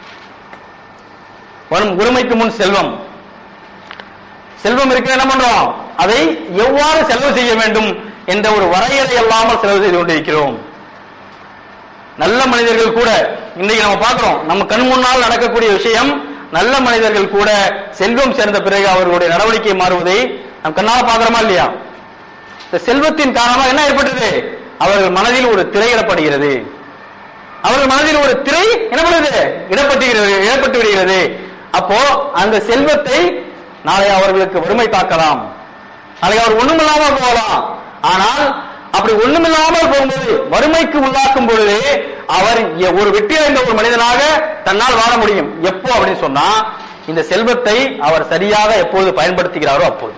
வரும் ஒருமைக்கு முன் செல்வம் செல்வம் இருக்க என்ன பண்றோம் அதை எவ்வாறு செலவு செய்ய வேண்டும் என்ற ஒரு வரையறை இல்லாமல் செலவு செய்து கொண்டிருக்கிறோம் நல்ல மனிதர்கள் கூட இன்னைக்கு நம்ம பார்க்கிறோம் நம்ம கண் முன்னால் நடக்கக்கூடிய விஷயம் நல்ல மனிதர்கள் கூட செல்வம் சேர்ந்த பிறகு அவர்களுடைய நடவடிக்கை மாறுவதை நம் கண்ணால பார்க்கிறோமா இல்லையா இந்த செல்வத்தின் காரணமாக என்ன ஏற்பட்டது அவர்கள் மனதில் ஒரு திரையிடப்படுகிறது அவர்கள் மனதில் ஒரு திரை என்ன பண்ணுது இடப்பட்டுகிறது இடப்பட்டு விடுகிறது அப்போ அந்த செல்வத்தை நாளை அவர்களுக்கு வறுமை தாக்கலாம் நாளைக்கு அவர் ஒண்ணுமில்லாமல் போகலாம் ஆனால் அப்படி ஒண்ணுமில்லாமல் போகும்போது வறுமைக்கு உள்ளாக்கும் பொழுது அவர் எ- ஒரு வெற்றி அடைந்த ஒரு மனிதனாக தன்னால் வாழ முடியும் எப்போ அப்படின்னு சொன்னா இந்த செல்வத்தை அவர் சரியாக எப்பொழுது பயன்படுத்துகிறாரோ அப்போது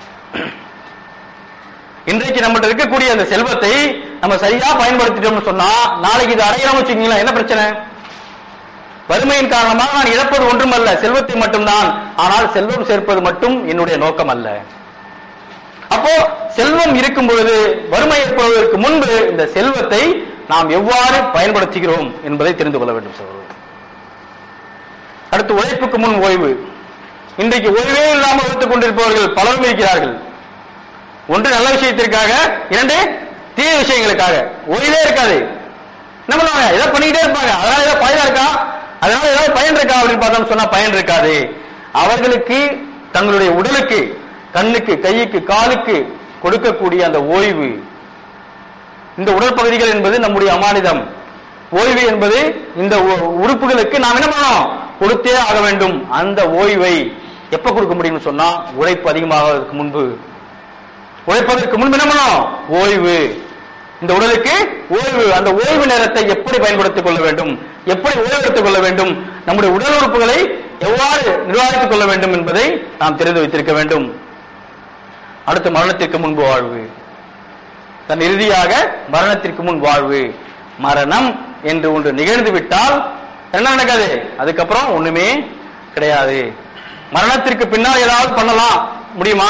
இன்றைக்கு நம்மகிட்ட இருக்கக்கூடிய அந்த செல்வத்தை நம்ம சரியா பயன்படுத்திட்டோம்னு சொன்னா நாளைக்கு இது அடையணும் வச்சுக்கீங்களா என்ன பிரச்சனை வறுமையின் காரணமாக நான் இழப்பது ஒன்றுமல்ல செல்வத்தை மட்டும்தான் ஆனால் செல்வம் சேர்ப்பது மட்டும் என்னுடைய நோக்கம் அல்ல அப்போ செல்வம் இருக்கும் பொழுது வறுமை ஏற்படுவதற்கு முன்பு இந்த செல்வத்தை நாம் எவ்வாறு பயன்படுத்துகிறோம் என்பதை தெரிந்து கொள்ள வேண்டும் சகோதரர் அடுத்து உழைப்புக்கு முன் ஓய்வு இன்றைக்கு ஓய்வே இல்லாமல் வைத்துக் கொண்டிருப்பவர்கள் பலரும் இருக்கிறார்கள் ஒன்று நல்ல விஷயத்திற்காக இரண்டு தீய விஷயங்களுக்காக ஓய்வே இருக்காது என்ன பண்ணுவாங்க ஏதோ பண்ணிக்கிட்டே இருப்பாங்க அதனால ஏதோ பயன் இருக்கா அதனால ஏதாவது பயன் இருக்கா அப்படின்னு பார்த்தோம்னு சொன்னா பயன் இருக்காது அவர்களுக்கு தங்களுடைய உடலுக்கு கண்ணுக்கு கைக்கு காலுக்கு கொடுக்கக்கூடிய அந்த ஓய்வு இந்த உடல் பகுதிகள் என்பது நம்முடைய அமானிதம் ஓய்வு என்பது இந்த உ- உறுப்புகளுக்கு நாம் என்ன பண்ணணும் கொடுத்தே ஆக வேண்டும் அந்த ஓய்வை எப்ப கொடுக்க முடியும்னு சொன்னா உழைப்பு அதிகமாவதற்கு முன்பு உழைப்பதற்கு முன்பு என்ன பண்ணணும் ஓய்வு இந்த உடலுக்கு ஓய்வு அந்த ஓய்வு நேரத்தை எப்படி பயன்படுத்திக் கொள்ள வேண்டும் எப்படி ஓய்வு எடுத்துக் கொள்ள வேண்டும் நம்முடைய உடல் உறுப்புகளை எவ்வாறு நிர்வகித்துக் கொள்ள வேண்டும் என்பதை நாம் தெரிந்து வைத்திருக்க வேண்டும் அடுத்து மரணத்திற்கு முன்பு வாழ்வு தன் இறுதியாக மரணத்திற்கு முன் வாழ்வு மரணம் என்று ஒன்று நிகழ்ந்து விட்டால் என்ன நடக்காது அதுக்கப்புறம் ஒண்ணுமே கிடையாது மரணத்திற்கு பின்னால் ஏதாவது பண்ணலாம் முடியுமா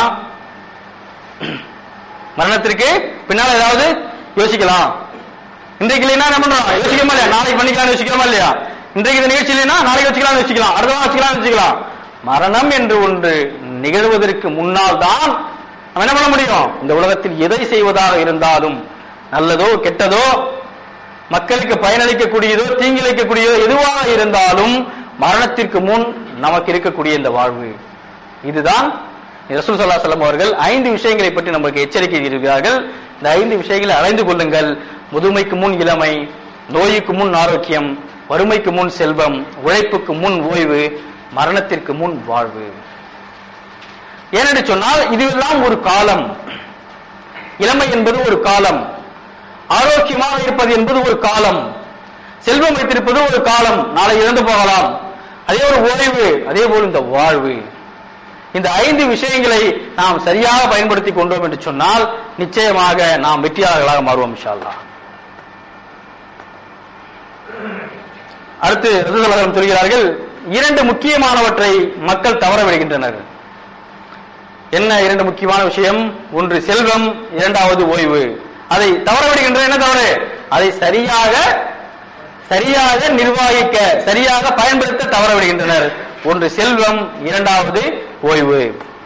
மரணத்திற்கு பின்னால் ஏதாவது யோசிக்கலாம் இன்றைக்கு இல்லைன்னா என்ன பண்றோம் யோசிக்கமா இல்லையா நாளைக்கு பண்ணிக்கலாம் யோசிக்கலாமா இல்லையா இன்றைக்கு இந்த நிகழ்ச்சி இல்லைன்னா நாளைக்கு வச்சுக்கலாம் யோசிக்கலாம் அடுத்த வாரம் வச்சுக்கலாம் யோசிக்கலாம் மரணம் என்று ஒன்று நிகழ்வதற்கு முன்னால் தான் நம்ம என்ன பண்ண முடியும் இந்த உலகத்தில் எதை செய்வதாக இருந்தாலும் நல்லதோ கெட்டதோ மக்களுக்கு பயனளிக்கக்கூடியதோ தீங்கிழைக்கக்கூடியதோ எதுவாக இருந்தாலும் மரணத்திற்கு முன் நமக்கு இருக்கக்கூடிய இந்த வாழ்வு இதுதான் ரசூல் ஸல்லல்லாஹு அலைஹி வஸல்லம் அவர்கள் ஐந்து விஷயங்களை பற்றி நமக்கு எச்சரிக்கை இருக்கிறார்கள் இந்த ஐந்து விஷயங்களை அடைந்து கொள்ளுங்கள் முதுமைக்கு முன் இளமை நோய்க்கு முன் ஆரோக்கியம் வறுமைக்கு முன் செல்வம் உழைப்புக்கு முன் ஓய்வு மரணத்திற்கு முன் வாழ்வு ஏனென்று சொன்னால் இதுவெல்லாம் ஒரு காலம் இளமை என்பது ஒரு காலம் ஆரோக்கியமாக இருப்பது என்பது ஒரு காலம் செல்வம் வைத்திருப்பது ஒரு காலம் நாளை இறந்து போகலாம் அதே ஒரு ஓய்வு அதே போல் இந்த வாழ்வு இந்த ஐந்து விஷயங்களை நாம் சரியாக பயன்படுத்தி கொண்டோம் என்று சொன்னால் நிச்சயமாக நாம் வெற்றியாளர்களாக மாறுவோம் இன்ஷா அல்லாஹ் அடுத்து ரசூலுல்லாஹி சொல்கிறார்கள் இரண்டு முக்கியமானவற்றை மக்கள் தவற விடுகின்றனர் என்ன இரண்டு முக்கியமான விஷயம் ஒன்று செல்வம் இரண்டாவது ஓய்வு அதை தவற விடுகின்ற என்ன தவறு அதை சரியாக சரியாக நிர்வகிக்க சரியாக பயன்படுத்த தவற விடுகின்றனர் ஒன்று செல்வம் இரண்டாவது ஓய்வு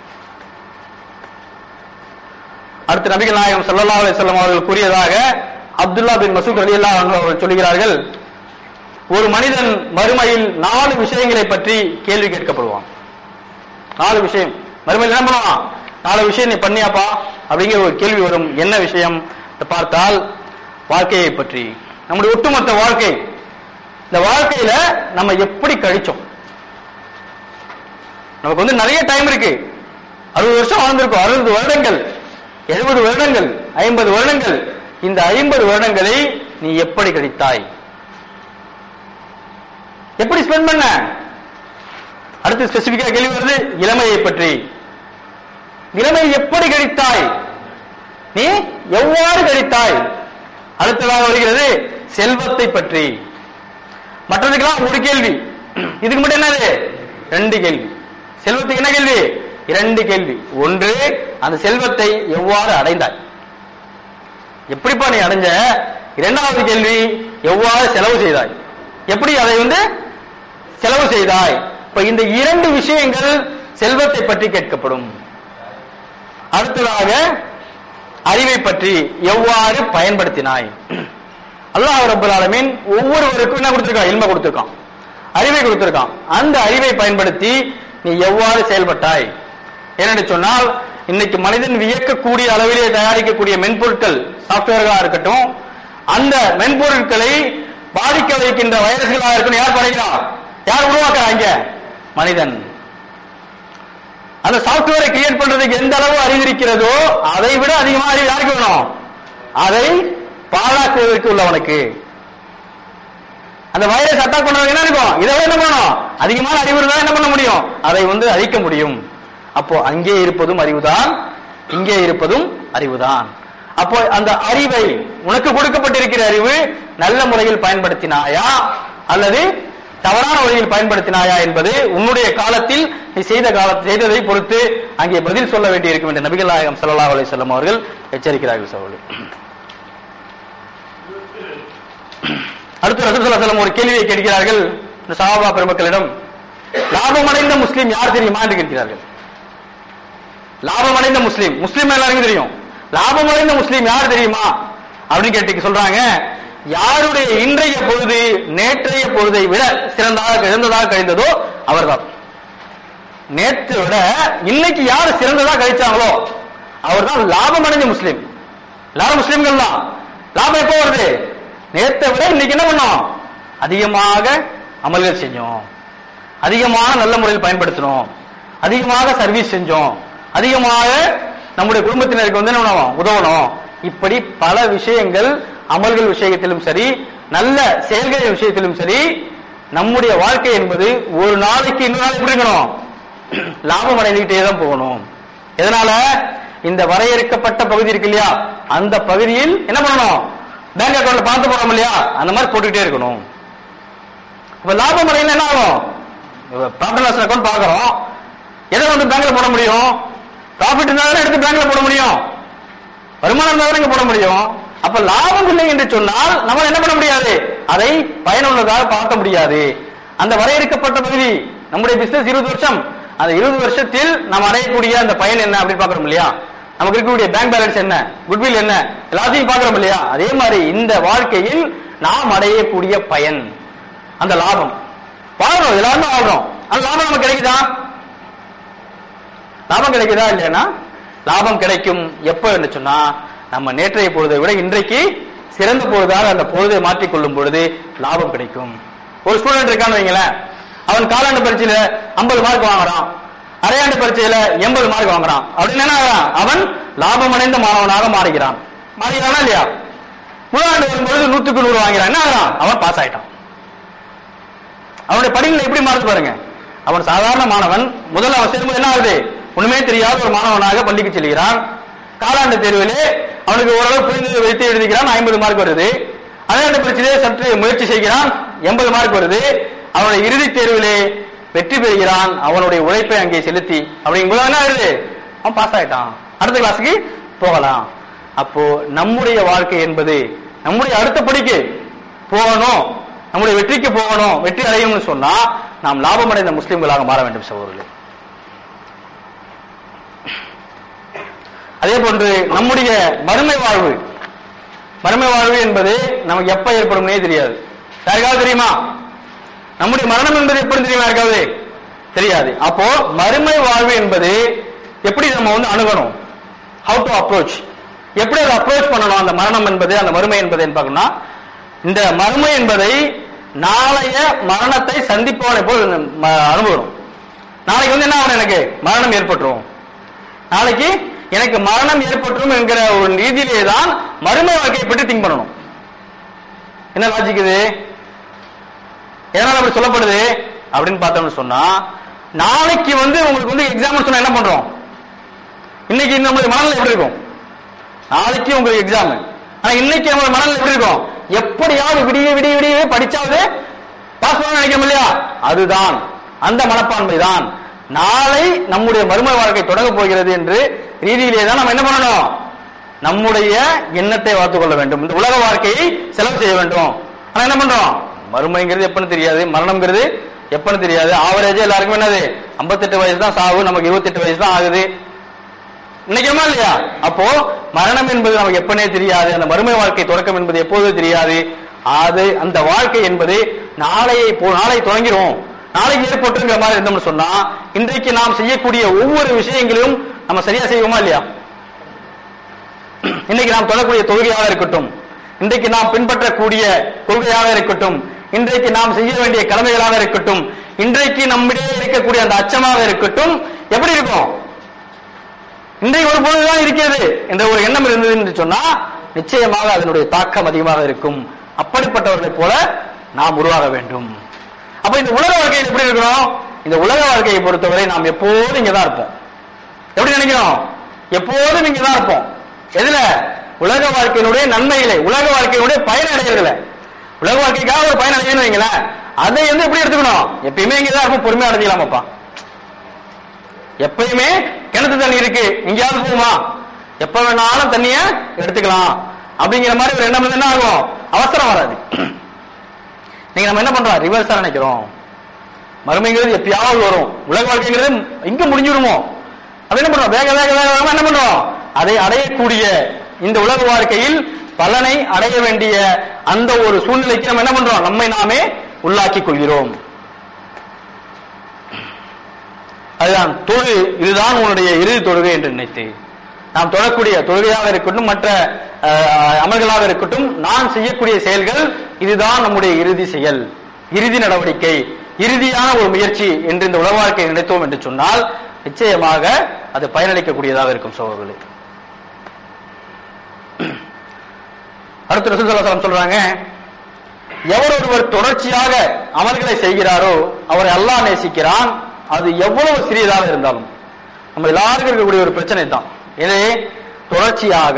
அடுத்து நபிகள் நாயகம் ஸல்லல்லாஹு அலைஹி வஸல்லம் அவர்கள் கூறியதாக அப்துல்லா பின் மசூத் ரலியல்லாஹு அன்ஹு அவர்கள் சொல்கிறார்கள் ஒரு மனிதன் மறுமையில் நாலு விஷயங்களை பற்றி கேள்வி கேட்கப்படுவான் நாலு விஷயம் மறுமையில் என்ன பண்ணுவான் நாலு விஷயம் நீ பண்ணியாப்பா அப்படிங்கிற ஒரு கேள்வி வரும் என்ன விஷயம் என்று பார்த்தால் வாழ்க்கையை பற்றி நம்முடைய ஒட்டுமொத்த வாழ்க்கை இந்த வாழ்க்கையில நம்ம எப்படி கழிச்சோம் நமக்கு வந்து நிறைய டைம் இருக்கு அறுபது வருஷம் வாழ்ந்திருக்கோம் அறுபது வருடங்கள் எழுபது வருடங்கள் ஐம்பது வருடங்கள் இந்த ஐம்பது வருடங்களை நீ எப்படி கழித்தாய் எப்படி ஸ்பெண்ட் பண்ண அடுத்து ஸ்பெசிபிக்கா கேள்வி வருது இளமையை பற்றி இளமை எப்படி கழித்தாய் நீ எவ்வாறு கழித்தாய் அடுத்ததாக வருகிறது செல்வத்தை பற்றி மற்றதுக்கெல்லாம் ஒரு கேள்வி இதுக்கு மட்டும் என்னது ரெண்டு கேள்வி செல்வத்துக்கு என்ன கேள்வி இரண்டு கேள்வி ஒன்று அந்த செல்வத்தை எவ்வாறு அடைந்தாய் எப்படிப்பா நீ அடைஞ்ச இரண்டாவது கேள்வி எவ்வாறு செலவு செய்தாய் எப்படி அதை வந்து செலவு செய்தாய் இப்ப இந்த இரண்டு விஷயங்கள் செல்வத்தை பற்றி கேட்கப்படும் அடுத்ததாக அறிவை பற்றி எவ்வாறு பயன்படுத்தினாய் அல்லாஹ் ரப்பல் ஆலமீன் ஒவ்வொருவருக்கும் என்ன கொடுத்திருக்கான் இல்ம கொடுத்திருக்கான் அறிவை கொடுத்திருக்கான் அந்த அறிவை பயன்படுத்தி நீ எவ்வாறு செயல்பட்டாய் ஏனென்று சொன்னால் இன்னைக்கு மனிதன் வியக்கக்கூடிய அளவிலே தயாரிக்கக்கூடிய மென்பொருட்கள் சாப்ட்வேர்களாக இருக்கட்டும் அந்த மென்பொருட்களை பாதிக்க வைக்கின்ற வைரஸ்களாக இருக்கட்டும் யார் படைக்கிறான் யார் உருவாக்குறாங்க மனிதன் அந்த சாப்ட்வேரை கிரியேட் பண்றதுக்கு எந்த அளவு அறிவு இருக்கிறதோ அதை விட அதிகமா அறிவு யாருக்கு வேணும் அதை பாழாக்குவதற்கு உள்ளவனுக்கு அந்த வைரஸ் அட்டாக் பண்ணவங்க என்ன இருக்கும் இதை விட என்ன பண்ணணும் அதிகமான அறிவு இருந்தா என்ன பண்ண முடியும் அதை வந்து அழிக்க முடியும் அப்போ அங்கே இருப்பதும் அறிவுதான் இங்கே இருப்பதும் அறிவுதான் அப்போ அந்த அறிவை உனக்கு கொடுக்கப்பட்டிருக்கிற அறிவு நல்ல முறையில் பயன்படுத்தினாயா அல்லது தவறான வழியில் பயன்படுத்தினாயா என்பது உன்னுடைய காலத்தில் நீ செய்த கால செய்ததை பொறுத்து அங்கே பதில் சொல்ல வேண்டியிருக்கும் என்று நபிகள் நாயகம் ஸல்லல்லாஹு அலைஹி வஸல்லம் அவர்கள் எச்சரிக்கிறார்கள் சகோதரி அடுத்து ரசூல் ஸல்லல்லாஹு அலைஹி வஸல்லம் ஒரு கேள்வியை கேட்கிறார்கள் இந்த சஹாபா பெருமக்களிடம் லாபமடைந்த முஸ்லிம் யார் தெரியுமா என்று கேட்கிறார்கள் லாபமடைந்த முஸ்லீம் முஸ்லீம் எல்லாருக்கும் தெரியும் லாபமடைந்த முஸ்லீம் யார் தெரியுமா அப்படின்னு கேட்டு சொல்றாங்க யாருடைய இன்றைய பொழுது நேற்றைய பொழுதை விட சிறந்ததாக சிறந்ததாக கழிந்ததோ அவர்தான் நேற்றை விட இன்னைக்கு யார் சிறந்ததா கழிச்சாங்களோ அவர்தான் லாபமடைந்த முஸ்லீம் எல்லாரும் முஸ்லீம்கள் தான் லாபம் எப்போ வருது நேற்றை விட இன்னைக்கு என்ன பண்ணோம் அதிகமாக அமல்கள் செஞ்சோம் அதிகமான நல்ல முறையில் பயன்படுத்தினோம் அதிகமாக சர்வீஸ் செஞ்சோம் அதிகமாக நம்முடைய குடும்பத்தினருக்கு வந்து என்ன பண்ணணும்? உதவணும் இப்படி பல விஷயங்கள் அமல்கள் விஷயத்திலும் சரி நல்ல செயல்கள் விஷயத்திலும் சரி நம்முடைய வாழ்க்கை என்பது ஒரு நாளைக்கு இன்னொரு நாள் எப்படி இருக்கணும் லாபம் அடைந்துகிட்டே தான் போகணும் எதனால இந்த வரையறுக்கப்பட்ட பகுதி இருக்கு இல்லையா அந்த பகுதியில் என்ன பண்ணணும் பேங்க் அக்கௌண்ட்ல பார்த்து போறோம் இல்லையா அந்த மாதிரி போட்டுக்கிட்டே இருக்கணும் இப்ப லாபம் அடையல என்ன ஆகும் ப்ராஃபிட் லாஸ் அக்கௌண்ட் பாக்குறோம் எதை வந்து பேங்க்ல போட முடியும் ப்ராஃபிட் இருந்தாலும் எடுத்து பேங்க்ல போட முடியும் வருமானம் இருந்தாலும் இங்க போட முடியும் அப்ப லாபம் இல்லை என்று சொன்னால் நம்ம என்ன பண்ண முடியாது அதை பயனுள்ளதாக பார்க்க முடியாது அந்த வரையறுக்கப்பட்ட பகுதி நம்முடைய பிசினஸ் இருபது வருஷம் அந்த இருபது வருஷத்தில் நாம் அடையக்கூடிய அந்த பயன் என்ன அப்படின்னு பாக்குறோம் இல்லையா நமக்கு இருக்கக்கூடிய பேங்க் பேலன்ஸ் என்ன குட்வில் என்ன எல்லாத்தையும் பாக்குறோம் இல்லையா அதே மாதிரி இந்த வாழ்க்கையில் நாம் அடையக்கூடிய பயன் அந்த லாபம் வாழ்றோம் எல்லாருமே வாழ்றோம் அந்த லாபம் நமக்கு கிடைக்குதா லாபம் கிடைக்குதா இல்லையா லாபம் கிடைக்கும் எப்ப என்று சொன்னா நம்ம நேற்றைய பொழுதை விட இன்றைக்கு சிறந்த பொழுதாக அந்த பொழுதை மாற்றிக்கொள்ளும் பொழுது லாபம் கிடைக்கும் ஒரு ஸ்டூடெண்ட் இருக்கான்னு வைங்களேன் அவன் காலாண்டு பரீட்சையில 50 மார்க் வாங்குறான் அரையாண்டு பரீட்சையில 80 மார்க் வாங்குறான் அப்படின்னு என்ன ஆகுறான்? அவன் லாபமடைந்த மாணவனாக மாறுகிறான் மாறுகிறானா இல்லையா முழாண்டு வரும்பொழுது நூத்துக்கு நூறு வாங்கிறான் என்ன ஆகுறான் அவன் பாஸ் ஆயிட்டான் அவனுடைய படிநிலை எப்படி மாறுது பாருங்க அவன் சாதாரண மாணவன் முதல்ல அவன் சேரும்போது என்ன ஆகுது ஒண்ணுமே தெரியாத ஒரு மாணவனாக பள்ளிக்கு செல்கிறான் காலாண்டு தேர்விலே அவனுக்கு ஓரளவு புரிந்து வைத்து எழுதுகிறான் ஐம்பது மார்க் வருது அரையாண்டு பரீட்சையிலே சற்று முயற்சி செய்கிறான் எண்பது மார்க் வருது அவனுடைய இறுதித் தேர்விலே வெற்றி பெறுகிறான் அவனுடைய உழைப்பை அங்கே செலுத்தி அப்படிங்கும்போது என்ன ஆகுது அவன் பாஸ் ஆயிட்டான் அடுத்த கிளாஸுக்கு போகலாம் அப்போ நம்முடைய வாழ்க்கை என்பது நம்முடைய அடுத்த படிக்கு போகணும் நம்முடைய வெற்றிக்கு போகணும் வெற்றி அடையணும்னு சொன்னா நாம் லாபமடைந்த முஸ்லிம்களாக மாற வேண்டும் சகோதரர்களே அதே போன்று நம்முடைய மறுமை வாழ்வு மறுமை வாழ்வு என்பது நமக்கு எப்ப ஏற்படும்னே தெரியாது யாருக்காவது தெரியுமா நம்முடைய மரணம் என்பது எப்படி தெரியுமா யாருக்காவது தெரியாது அப்போ மறுமை வாழ்வு என்பது எப்படி நம்ம வந்து அணுகணும் ஹவு டு அப்ரோச் எப்படி அதை அப்ரோச் பண்ணணும் அந்த மரணம் என்பது அந்த மறுமை என்பது பார்க்கணும்னா இந்த மறுமை என்பதை நாளைய மரணத்தை சந்திப்பவனை போல் ம- அனுபவம் நாளைக்கு வந்து என்ன ஆகணும் எனக்கு மரணம் ஏற்பட்டுரும் நாளைக்கு எனக்கு மரணம் ஏற்பட்டுரும் என்கிற ஒரு ரீதியிலே தான் மறுமை வாழ்க்கையை பற்றி திங்க் பண்ணணும் என்ன லாஜிக் இது எதனால அப்படி சொல்லப்படுது அப்படின்னு பார்த்தோம்னு சொன்னா நாளைக்கு வந்து உங்களுக்கு வந்து எக்ஸாம் சொன்னா என்ன பண்றோம் இன்னைக்கு நம்மளுடைய மனநிலை எப்படி இருக்கும் நாளைக்கு உங்களுக்கு எக்ஸாம் ஆனா இன்னைக்கு நம்ம மனநிலை எப்படி இருக்கும் எப்படியாவது விடிய விடிய விடிய படிச்சாவது பாஸ் பண்ண நினைக்கிறோம் இல்லையா அதுதான் அந்த மனப்பான்மை தான் நாளை நம்முடைய மறுமை வாழ்க்கை தொடங்க போகிறது என்று ரீதியிலே தான் நம்ம என்ன பண்ணணும் நம்முடைய எண்ணத்தை வளர்த்துக் கொள்ள வேண்டும் இந்த உலக வாழ்க்கையை செலவு செய்ய வேண்டும் ஆனா என்ன பண்றோம் மறுமைங்கிறது எப்பன்னு தெரியாது மரணம்ங்கிறது எப்பன்னு தெரியாது ஆவரேஜா எல்லாருக்கும் என்னது 58 வயசு தான் சாவு நமக்கு 28 வயசு தான் ஆகுது நினைக்கிறோமா இல்லையா அப்போ மரணம் என்பது நமக்கு எப்பனே தெரியாது அந்த மறுமை வாழ்க்கை தொடக்கம் என்பது எப்போது தெரியாது அது அந்த வாழ்க்கை என்பது நாளையை போ நாளை தொடங்கிரும் நாளைக்கு ஏற்பட்டுங்கிற மாதிரி இருந்தோம்னு சொன்னா இன்றைக்கு நாம் செய்யக்கூடிய ஒவ்வொரு விஷயங்களையும் நம்ம சரியா செய்வோமா இல்லையா இன்னைக்கு நாம் தொடரக்கூடிய தொழுகையாக இருக்கட்டும் இன்றைக்கு நாம் பின்பற்றக்கூடிய கொள்கையாக இருக்கட்டும் இன்றைக்கு நாம் செய்ய வேண்டிய கடமைகளாக இருக்கட்டும் இன்றைக்கு நம்மிடையே இருக்கக்கூடிய அந்த அச்சமாக இருக்கட்டும் எப்படி இருக்கும் இன்றைக்கு ஒரு பொழுதுதான் இருக்கிறது என்ற ஒரு எண்ணம் இருந்தது என்று சொன்னா நிச்சயமாக அதனுடைய தாக்கம் அதிகமாக இருக்கும் அப்படிப்பட்டவர்களைப் போல நாம் உருவாக வேண்டும் அப்ப இந்த உலக வாழ்க்கையில் எப்படி இருக்கிறோம் இந்த உலக வாழ்க்கையை பொறுத்தவரை நாம் எப்போதும் இங்கதான் இருப்போம் எப்படி நினைக்கிறோம் எப்போதும் இங்கதான் இருப்போம் எதுல உலக வாழ்க்கையினுடைய நன்மைகளை உலக வாழ்க்கையினுடைய பயன் அடைகிறதுல உலக வாழ்க்கைக்காக ஒரு பயன் அடையணும் வைங்களேன் அதை வந்து எப்படி எடுத்துக்கணும் எப்பயுமே இங்கதான் இருப்போம் பொறுமையா அடைஞ்சிக்கலாமாப்பா எப்பயுமே கிணத்து தண்ணி இருக்கு எங்கேயாவது போகுமா எப்ப வேணாலும் தண்ணிய எடுத்துக்கலாம் அப்படிங்கிற மாதிரி ஒரு எண்ணம் இருந்தா என்ன ஆகும் அவசரம் வராது நீங்க நம்ம என்ன பண்றோம் ரிவர்ஸா நினைக்கிறோம் மறுமைங்கிறது எப்பயாவது வரும் உலக வாழ்க்கைங்கிறது இங்க முடிஞ்சிருமோ அப்ப என்ன பண்றோம் வேக வேக வேக வேகமா என்ன பண்றோம் அதை அடையக்கூடிய இந்த உலக வாழ்க்கையில் பலனை அடைய வேண்டிய அந்த ஒரு சூழ்நிலைக்கு நம்ம என்ன பண்றோம் நம்மை நாமே உள்ளாக்கிக் கொள்கிறோம் அதுதான் தொழு இதுதான் உன்னுடைய இறுதி தொழுகை என்று நினைத்து நாம் தொழக்கூடிய தொழுகையாக இருக்கட்டும் மற்ற அஹ், அமல்களாக இருக்கட்டும் நான் செய்யக்கூடிய செயல்கள் இதுதான் நம்முடைய இறுதி செயல் இறுதி நடவடிக்கை இறுதியான ஒரு முயற்சி என்று இந்த உலக வாழ்க்கையை நினைத்தோம் என்று சொன்னால் நிச்சயமாக அது பயனளிக்கக்கூடியதாக இருக்கும் சோழர்களே அடுத்த ரசூல் ஸல்லல்லாஹு அலைஹி வஸல்லம் சொல்றாங்க எவர் ஒருவர் தொடர்ச்சியாக அமல்களை செய்கிறாரோ அவரை அல்லாஹ் நேசிக்கிறான் அது எவ்வளவு சிறியதாக இருந்தாலும் நம்ம எல்லாருக்கும் இருக்கக்கூடிய ஒரு பிரச்சனை தான் இது தொடர்ச்சியாக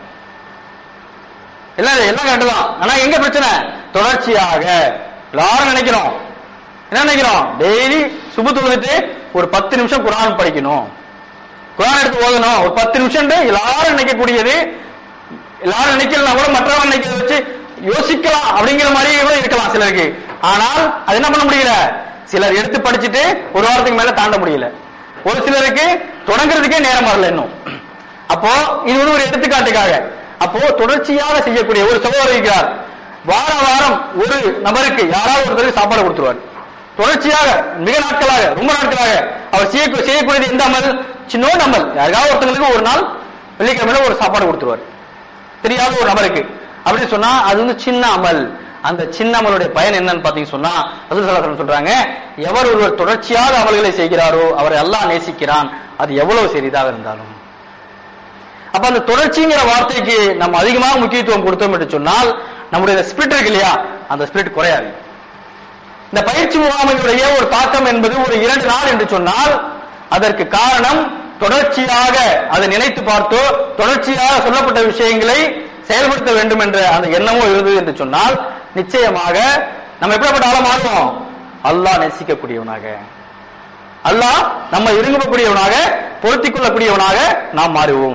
எல்லாம் எல்லாம் கரெக்ட் தான் ஆனா எங்க பிரச்சனை தொடர்ச்சியாக எல்லாரும் நினைக்கிறோம் என்ன நினைக்கிறோம் டெய்லி சுபு தொழுதுட்டு ஒரு பத்து நிமிஷம் குரான் படிக்கணும் குரான் எடுத்து ஓதணும் ஒரு பத்து நிமிஷம் எல்லாரும் நினைக்கக்கூடியது எல்லாரும் நினைக்கலாம் கூட மற்றவங்க நினைக்கிறத வச்சு யோசிக்கலாம் அப்படிங்கிற மாதிரி கூட இருக்கலாம் சிலருக்கு ஆனால் அது என்ன பண்ண முடியல சிலர் எடுத்து படிச்சுட்டு ஒரு வாரத்துக்கு மேல தாண்ட முடியல ஒரு சிலருக்கு தொடங்குறதுக்கே நேரம் வரல இன்னும் அப்போ இது வந்து ஒரு எடுத்துக்காட்டுக்காக அப்போ தொடர்ச்சியாக செய்யக்கூடிய ஒரு சகோதரர் இருக்கிறார் வார வாரம் ஒரு நபருக்கு யாராவது ஒருத்தருக்கு சாப்பாடு கொடுத்துருவார் தொடர்ச்சியாக மிக நாட்களாக ரொம்ப நாட்களாக அவர் செய்ய செய்யக்கூடியது எந்த அமல் சின்னோண்டு அமல் யாருக்காவது ஒருத்தங்களுக்கு ஒரு நாள் வெள்ளிக்கிழமையில ஒரு சாப்பாடு கொடுத்துருவார் தெரியாத ஒரு நபருக்கு அப்படி சொன்னா அது வந்து சின்ன அமல் அந்த சின்ன அமலுடைய பயன் என்னன்னு பாத்தீங்க சொன்னா ரசூல் ஸல்லல்லாஹு அலைஹி வஸல்லம் சொல்றாங்க எவர் ஒருவர் தொடர்ச்சியாக அமல்களை செய்கிறாரோ அவரை அல்லாஹ் நேசிக்கிறான் அது எவ்வளவு சிறிதாக இருந்தாலும் அப்ப அந்த தொடர்ச்சிங்கிற வார்த்தைக்கு நம்ம அதிகமாக முக்கியத்துவம் கொடுத்தோம் என்று சொன்னால் நம்முடைய ஸ்பிரிட் இருக்கு இல்லையா அந்த ஸ்பிரிட் குறையாது இந்த பயிற்சி முகாமினுடைய ஒரு தாக்கம் என்பது ஒரு இரண்டு நாள் என்று சொன்னால் அதற்கு காரணம் தொடர்ச்சியாக அதை நினைத்து பார்த்தோ தொடர்ச்சியாக சொல்லப்பட்ட விஷயங்களை செயல்படுத்த வேண்டும் என்ற அந்த எண்ணமோ இருந்தது என்று சொன்னால் நிச்சயமாக நம்ம எப்படிப்பட்ட ஆள மாறுவோம் அல்லாஹ் நேசிக்கக்கூடியவனாக அல்லாஹ் நம்ம இருங்கக்கூடியவனாக பொருத்திக் கொள்ளக்கூடியவனாக நாம் மாறுவோம்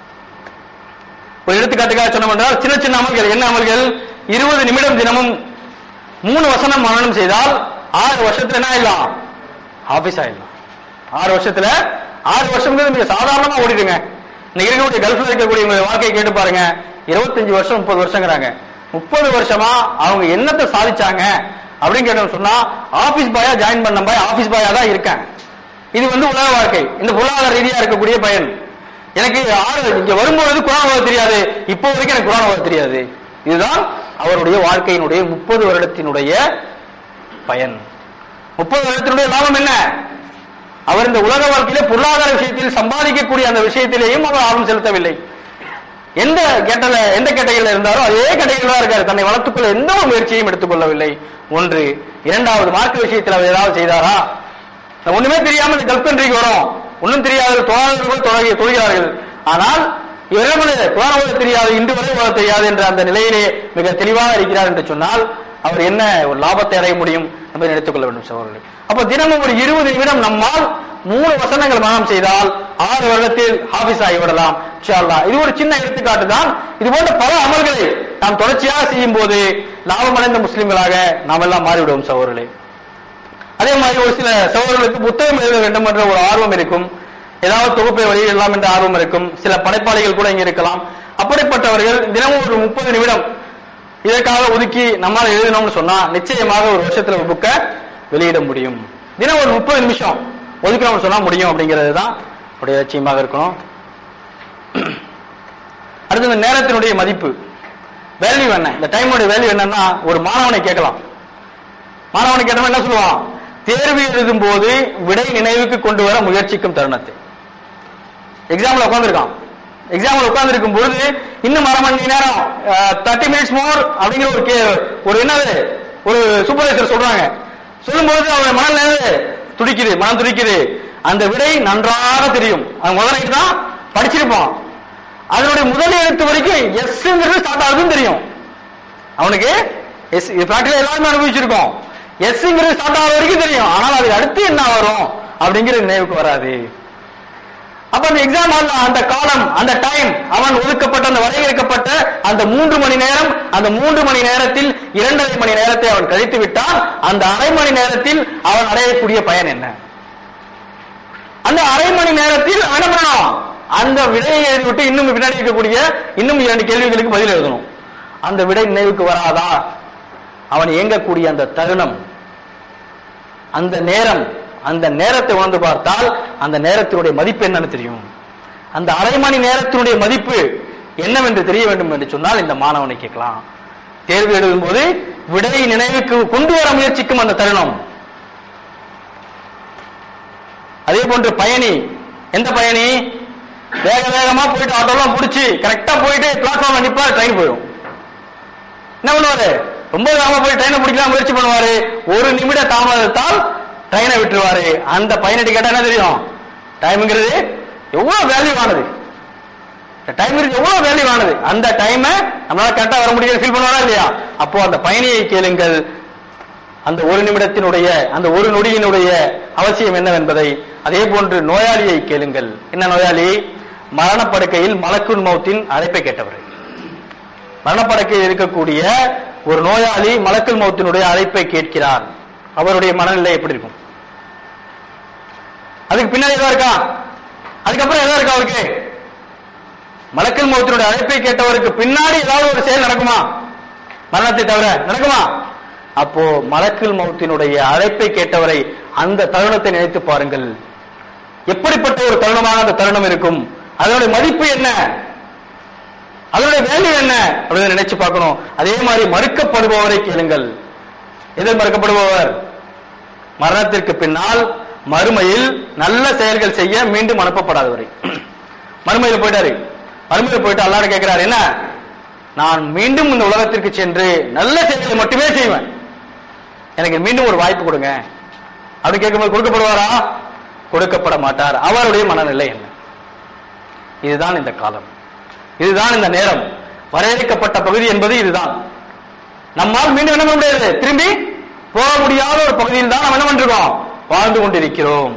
ஒரு எடுத்துக்காட்டுக்காக சொன்னோம் என்றால் சின்ன சின்ன அமல்கள் என்ன அமல்கள் இருபது நிமிடம் தினமும் மூணு வசனம் மரணம் செய்தால் ஆறு வருஷத்துல என்ன ஆயிடலாம் ஆபீஸ் ஆயிடலாம் ஆறு வருஷத்துல ஆறு வருஷம்ங்கிறது மிக சாதாரணமா ஓடிடுங்க இன்னைக்கு இருக்கக்கூடிய கல்ஃப்ல இருக்கக்கூடிய வாழ்க்கையை கேட்டு பாருங்க இருபத்தஞ்சு வருஷம் முப்பது வருஷங்கிறாங்க முப்பது வருஷமா அவங்க என்னத்தை சாதிச்சாங்க அப்படின்னு கேட்டோம் சொன்னா ஆபீஸ் பாயா ஜாயின் பண்ண பாய் ஆபீஸ் பாயா தான் இருக்கேன் இது வந்து உலக வாழ்க்கை இந்த பொருளாதார ரீதியா இருக்கக்கூடிய பயன் எனக்கு ஆறு இங்க வரும்பொழுது குரான் ஓத தெரியாது இப்போ வரைக்கும் எனக்கு குரான் ஓத தெரியாது இதுதான் அவருடைய வாழ்க்கையினுடைய முப்பது வருடத்தினுடைய பயன் முப்பது வருடத்தினுடைய லாபம் என்ன அவர் இந்த உலக வாழ்க்கையிலே பொருளாதார விஷயத்தில் சம்பாதிக்கக்கூடிய அந்த விஷயத்திலேயும் அவர் ஆர்வம் செலுத்தவில்லை எந்த கேட்டல எந்த கேட்டகையில் இருந்தாரோ அதே கேட்டகையில் தான் இருக்காரு தன்னை வளர்த்துக்கொள்ள எந்த ஒரு முயற்சியும் எடுத்துக்கொள்ளவில்லை ஒன்று இரண்டாவது மார்க்க விஷயத்தில் அவர் ஏதாவது செய்தாரா ஒண்ணுமே தெரியாம இந்த கல்ஃப் கண்ட்ரிக்கு வரும் ஒன்றும் தெரியாத தோழர்கள் தொழகி தொழுகிறார்கள் ஆனால் இவர்கள் குரான் ஓத தெரியாது இன்று வரை ஓத தெரியாது என்ற அந்த நிலையிலே மிக தெளிவாக இருக்கிறார் என்று சொன்னால் அவர் என்ன ஒரு லாபத்தை அடைய முடியும் என்பதை நினைத்துக் கொள்ள வேண்டும் சகோதரர்களே அப்ப தினமும் ஒரு இருபது நிமிடம் நம்மால் மூணு வசனங்கள் மனம் செய்தால் ஆறு வருடத்தில் ஹாபிஸ் ஆகிவிடலாம் இன்ஷா அல்லாஹ். இது ஒரு சின்ன எடுத்துக்காட்டு தான் இது போன்ற பல அமல்களை நாம் தொடர்ச்சியாக செய்யும் போது லாபமடைந்த முஸ்லிம்களாக நாம் எல்லாம் மாறிவிடுவோம் சகோதரர்களே அதே மாதிரி ஒரு சில சகோதரர்களுக்கு புத்தகம் எழுத வேண்டும் என்ற ஒரு ஆர்வம் இருக்கும் ஏதாவது தொகுப்பை வெளியிடலாம் என்ற ஆர்வம் இருக்கும் சில படைப்பாளிகள் கூட இங்க இருக்கலாம் அப்படிப்பட்டவர்கள் தினமும் ஒரு முப்பது நிமிடம் இதற்காக ஒதுக்கி நம்மால் எழுதணும்னு சொன்னா நிச்சயமாக ஒரு வருஷத்துல ஒரு புக்கை வெளியிட முடியும் தினம் ஒரு முப்பது நிமிஷம் ஒதுக்கணும்னு சொன்னா முடியும் அப்படிங்கிறது தான் உடைய லட்சியமாக இருக்கணும் அடுத்து இந்த நேரத்தினுடைய மதிப்பு வேல்யூ என்ன இந்த டைமோட வேல்யூ என்னன்னா ஒரு மாணவனை கேட்கலாம் மாணவனை கேட்டவன் என்ன சொல்லுவான் தேர்வு எழுதும் போது விடை நினைவுக்கு கொண்டு வர முயற்சிக்கும் தருணத்தை எக்ஸாம்ல உட்காந்துருக்கான் எக்ஸாம்ல உட்கார்ந்திருக்கும் பொழுது இன்னும் அரை மணி நேரம் தேர்ட்டி மினிட்ஸ் மோர் அப்படிங்கிற ஒரு கே- ஒரு என்னது ஒரு சூப்பர்வைசர் சொல்றாங்க சொல்லும்போது அவன் மனநிலை என்னது? துடிக்குது மனம் துடிக்குது அந்த விடை நன்றாக தெரியும் அவன் முதல் தான் படிச்சிருப்பான் அதனுடைய முதல் எழுத்து வரைக்கும் எஸ்ங்கிறது ஸ்டார்ட் ஆகுதுன்னு தெரியும் அவனுக்கு எஸ் பிராக்டிகல் எல்லாருமே அனுபவிச்சிருக்கோம் எஸ்ங்கிறது ஸ்டார்ட் ஆகிற வரைக்கும் தெரியும் ஆனால் அதுக்கு அடுத்து என்ன வரும் அப்படிங்கிற நினைவுக்கு வராது அப்ப அந்த எக்ஸாம் ஹால்ல அந்த காலம் அந்த டைம் அவன் ஒதுக்கப்பட்ட அந்த வரையறுக்கப்பட்ட அந்த மூன்று மணி நேரம் அந்த மூன்று மணி நேரத்தில் இரண்டரை மணி நேரத்தை அவன் கழித்து விட்டால் அந்த அரை மணி நேரத்தில் அவன் அடையக்கூடிய பயன் என்ன அந்த அரை மணி நேரத்தில் அவன் என்ன பண்ணணும் அந்த விடையை எழுதிவிட்டு இன்னும் பின்னாடி இருக்கக்கூடிய இன்னும் இரண்டு கேள்விகளுக்கு பதில் எழுதணும் அந்த விடை நினைவுக்கு வராதா அவன் இயங்கக்கூடிய அந்த தருணம் அந்த நேரம் அந்த நேரத்தை உணர்ந்து பார்த்தால் அந்த நேரத்தினுடைய மதிப்பு என்னன்னு தெரியும் அந்த அரை மணி நேரத்தினுடைய மதிப்பு என்னவென்று தெரிய வேண்டும் என்று சொன்னால் இந்த மாணவனை கேட்கலாம் தேர்வு எழுதும் போது விடை நினைவுக்கு கொண்டு வர முயற்சிக்கும் அந்த தருணம் அதே போன்று பயணி எந்த பயணி வேக வேகமா போயிட்டு ஆட்டோலாம் பிடிச்சி கரெக்டா போயிட்டு பிளாட்ஃபார்ம்ல நிப்பா ட்ரெயின் போயிடும் என்ன பண்ணுவாரு ரொம்ப வேகமா போய் ட்ரெயினை பிடிக்கலாம் முயற்சி பண்ணுவாரு ஒரு நிமிட தாமதத்தால் ட்ரெயினை விட்டுருவாரு அந்த பயணிட்டு கேட்டா என்ன தெரியும் டைம்ங்கிறது எவ்வளவு வேல்யூ ஆனது டைம்ங்கிறது எவ்வளவு வேல்யூ ஆனது அந்த டைமை நம்மளால கரெக்டா வர முடியாது ஃபீல் பண்ணுவாரா இல்லையா அப்போ அந்த பயணியை கேளுங்கள் அந்த ஒரு நிமிடத்தினுடைய அந்த ஒரு நொடியினுடைய அவசியம் என்னவென்பதை அதே போன்று நோயாளியை கேளுங்கள் என்ன நோயாளி மரணப்படுக்கையில் மலக்குன் மௌத்தின் அழைப்பை கேட்டவர் மரணப்படுக்கையில் இருக்கக்கூடிய ஒரு நோயாளி மலக்குல் மௌத்தினுடைய அழைப்பை கேட்கிறார் அவருடைய மனநிலை எப்படி இருக்கும் அதுக்கு பின்னாடி எதா இருக்கா அதுக்கப்புறம் எதா இருக்கா அவருக்கு மலக்கல் மௌத்தினுடைய அழைப்பை கேட்டவருக்கு பின்னாடி ஏதாவது ஒரு செயல் நடக்குமா மரணத்தை தவிர நடக்குமா அப்போ மலக்குல் மௌத்தினுடைய அழைப்பை கேட்டவரை அந்த தருணத்தை நினைத்து பாருங்கள் எப்படிப்பட்ட ஒரு தருணமாக அந்த தருணம் இருக்கும் அதனுடைய மதிப்பு என்ன அதனுடைய வேல்யூ என்ன அப்படின்னு நினைச்சு பார்க்கணும் அதே மாதிரி மறுக்கப்படுபவரை கேளுங்கள் எதில் மறுக்கப்படுபவர் மரணத்திற்கு பின்னால் மறுமையில் நல்ல செயல்கள் செய்ய மீண்டும் அனுப்பப்படாதவரை மறுமையில் போயிட்டாரு மறுமையில் போயிட்டு அல்லாட கேட்கிறார் என்ன நான் மீண்டும் இந்த உலகத்திற்கு சென்று நல்ல செயல்களை மட்டுமே செய்வேன் எனக்கு மீண்டும் ஒரு வாய்ப்பு கொடுங்க அப்படி கேட்கும்போது கொடுக்கப்படுவாரா கொடுக்கப்பட மாட்டார் அவருடைய மனநிலை என்ன இதுதான் இந்த காலம் இதுதான் இந்த நேரம் வரையறுக்கப்பட்ட பகுதி என்பது இதுதான் நம்மால் மீண்டும் என்ன பண்ண முடியாது திரும்பி போக முடியாத ஒரு பகுதியில் தான் நம்ம என்ன பண்றோம் வாழ்ந்து கொண்டிருக்கிறோம்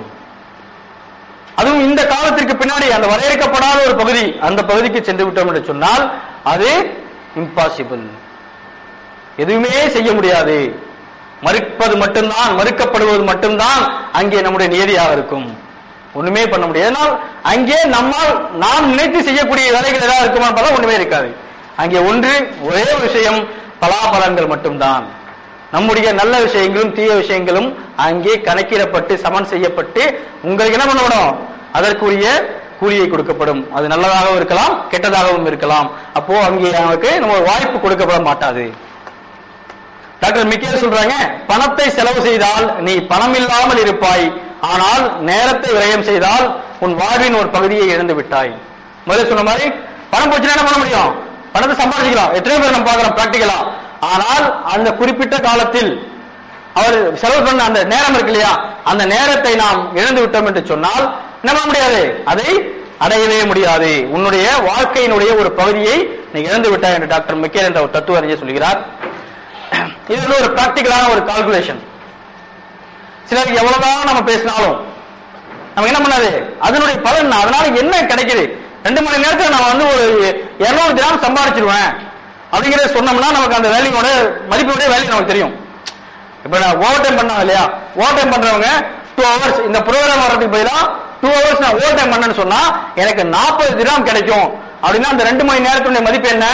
அதுவும் இந்த காலத்திற்கு பின்னாடி அந்த வரையறுக்கப்படாத ஒரு பகுதி அந்த பகுதிக்கு சென்று விட்டோம் என்று சொன்னால் அது இம்பாசிபிள் எதுவுமே செய்ய முடியாது மறுப்பது மட்டும்தான் மறுக்கப்படுவது மட்டும்தான் அங்கே நம்முடைய நியதியாக இருக்கும் ஒண்ணுமே பண்ண முடியாது ஏனால் அங்கே நம்மால் நாம் நினைத்து செய்யக்கூடிய வேலைகள் ஏதாவது இருக்குமா பார்த்தா ஒண்ணுமே இருக்காது அங்கே ஒன்று ஒரே ஒரு விஷயம் பலாபலன்கள் மட்டும்தான் நம்முடைய நல்ல விஷயங்களும் தீய விஷயங்களும் அங்கே கணக்கிடப்பட்டு சமன் செய்யப்பட்டு உங்களுக்கு என்ன பண்ணணும் அதற்குரிய கூலியை கொடுக்கப்படும் அது நல்லதாகவும் இருக்கலாம் கெட்டதாகவும் இருக்கலாம் அப்போ அங்கே நமக்கு நம்ம ஒரு வாய்ப்பு கொடுக்கப்பட மாட்டாது டாக்டர் மிக்கேல் சொல்றாங்க பணத்தை செலவு செய்தால் நீ பணம் இல்லாமல் இருப்பாய் ஆனால் நேரத்தை விரயம் செய்தால் உன் வாழ்வின் ஒரு பகுதியை இழந்து விட்டாய் முதல்ல சொன்ன மாதிரி பணம் போச்சுன்னா என்ன பண்ண முடியும் பணத்தை சம்பாதிக்கலாம் எத்தனையோ பேர் நம்ம பார்க்கிறோம் பிராக்டிகலா ஆனால் அந்த குறிப்பிட்ட காலத்தில் அவர் செலவு பண்ண அந்த நேரம் இருக்கு இல்லையா அந்த நேரத்தை நாம் இழந்து விட்டோம் என்று சொன்னால் என்ன பண்ண முடியாது அதை அடையவே முடியாது உன்னுடைய வாழ்க்கையினுடைய ஒரு பகுதியை நீ இழந்து விட்டாய் என்று டாக்டர் மெக்கேல் என்ற ஒரு தத்துவ அறிஞர் சொல்கிறார் இது வந்து ஒரு பிராக்டிகலான ஒரு கால்குலேஷன் சிலருக்கு எவ்வளவுதான் நம்ம பேசினாலும் நம்ம என்ன பண்ணாது அதனுடைய பலன் அதனால என்ன கிடைக்குது ரெண்டு மணி நேரத்துல நான் வந்து ஒரு இருநூறு கிராம் சம்பாதிச்சிருவேன் அப்படிங்கறத சொன்னோம்னா நமக்கு அந்த வேல்யூவோட மதிப்போட வேல்யூ நமக்கு தெரியும் இப்ப நான் ஓவர் டைம் பண்ணாங்க இல்லையா ஓவர் டைம் பண்றவங்க டூ ஹவர்ஸ் இந்த ப்ரோக்ராம் வர்றதுக்கு பதிலா டூ ஹவர்ஸ் நான் ஓவர் டைம் பண்ணேன்னு சொன்னா எனக்கு நாற்பது திராம் கிடைக்கும் அப்படின்னா அந்த ரெண்டு மணி நேரத்துடைய மதிப்பு என்ன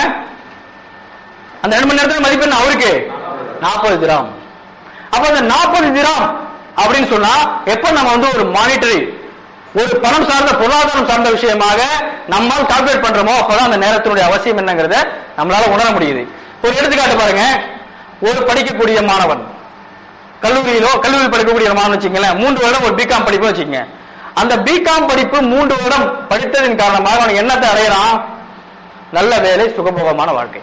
அந்த ரெண்டு மணி நேரத்துல மதிப்பு என்ன அவருக்கு நாற்பது திராம் அப்ப அந்த நாற்பது திராம் அப்படின்னு சொன்னா எப்ப நம்ம வந்து ஒரு மானிட்டரி ஒரு பணம் சார்ந்த பொருளாதாரம் சார்ந்த விஷயமாக நம்மால் கால்குலேட் பண்றோமோ அப்பதான் அந்த நேரத்தினுடைய அவசியம் என்னங்கிறத நம்மளால உணர முடியுது ஒரு எடுத்துக்காட்டு பாருங்க ஒரு படிக்கக்கூடிய மாணவன் கல்லூரியிலோ கல்லூரியில் படிக்கக்கூடிய ஒரு மாணவன் வச்சுங்களேன் மூன்று வருடம் ஒரு பிகாம் படிப்பு வச்சுக்கங்க அந்த பிகாம் படிப்பு மூன்று வருடம் படித்ததின் காரணமாக அவன் என்னத்தை அடையறான் நல்ல வேலை சுகபோகமான வாழ்க்கை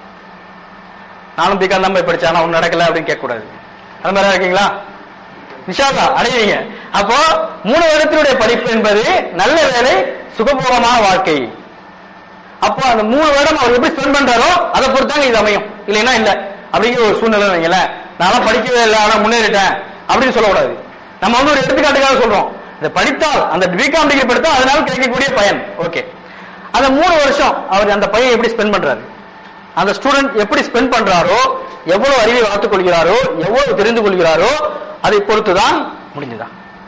நானும் பிகாம் தான் போய் படிச்சேன் ஆனா ஒன்னும் நடக்கல அப்படின்னு கேட்க கூடாது அது மாதிரி இருக்கீங்களா நிஷாதா அடைவீங்க அப்போ மூணு வருடத்தினுடைய படிப்பு என்பது நல்ல வேலை சுகபோகமான வாழ்க்கை அப்போ அந்த மூணு வருடம் அவர் எப்படி ஸ்பெண்ட் பண்றாரோ அதை பொறுத்தாங்க இது அமையும் இல்லைன்னா இல்ல அப்படிங்கிற ஒரு சூழ்நிலை வைங்களேன் நானும் படிக்கவே இல்லை ஆனா முன்னேறிட்டேன் அப்படின்னு சொல்லக்கூடாது நம்ம வந்து ஒரு எடுத்துக்காட்டுக்காக சொல்றோம் இதை படித்தால் அந்த பிகாம் டிகிரி படித்தால் அதனால கிடைக்கக்கூடிய பயன் ஓகே அந்த மூணு வருஷம் அவர் அந்த பையன் எப்படி ஸ்பெண்ட் பண்றாரு அந்த ஸ்டூடெண்ட் எப்படி ஸ்பெண்ட் பண்றாரோ எவ்வளவு அறிவை வளர்த்துக் கொள்கிறாரோ எவ்வளவு தெரிந்து கொள்கிறாரோ அதை பொறுத்துதான் முடிஞ்சுதா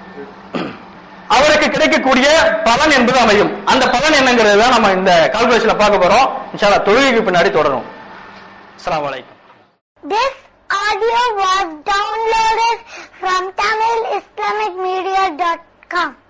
அவருக்கு கிடைக்கக்கூடிய பலன் என்பது அமையும் அந்த பலன் என்னங்கிறது தான் நம்ம இந்த கால்குலேஷன்ல பார்க்க போறோம் இன்ஷால்லா தொழுகைக்கு பின்னாடி தொடரும் அஸ்ஸலாமு அலைக்கும் This audio was downloaded from TamilIslamicMedia.com.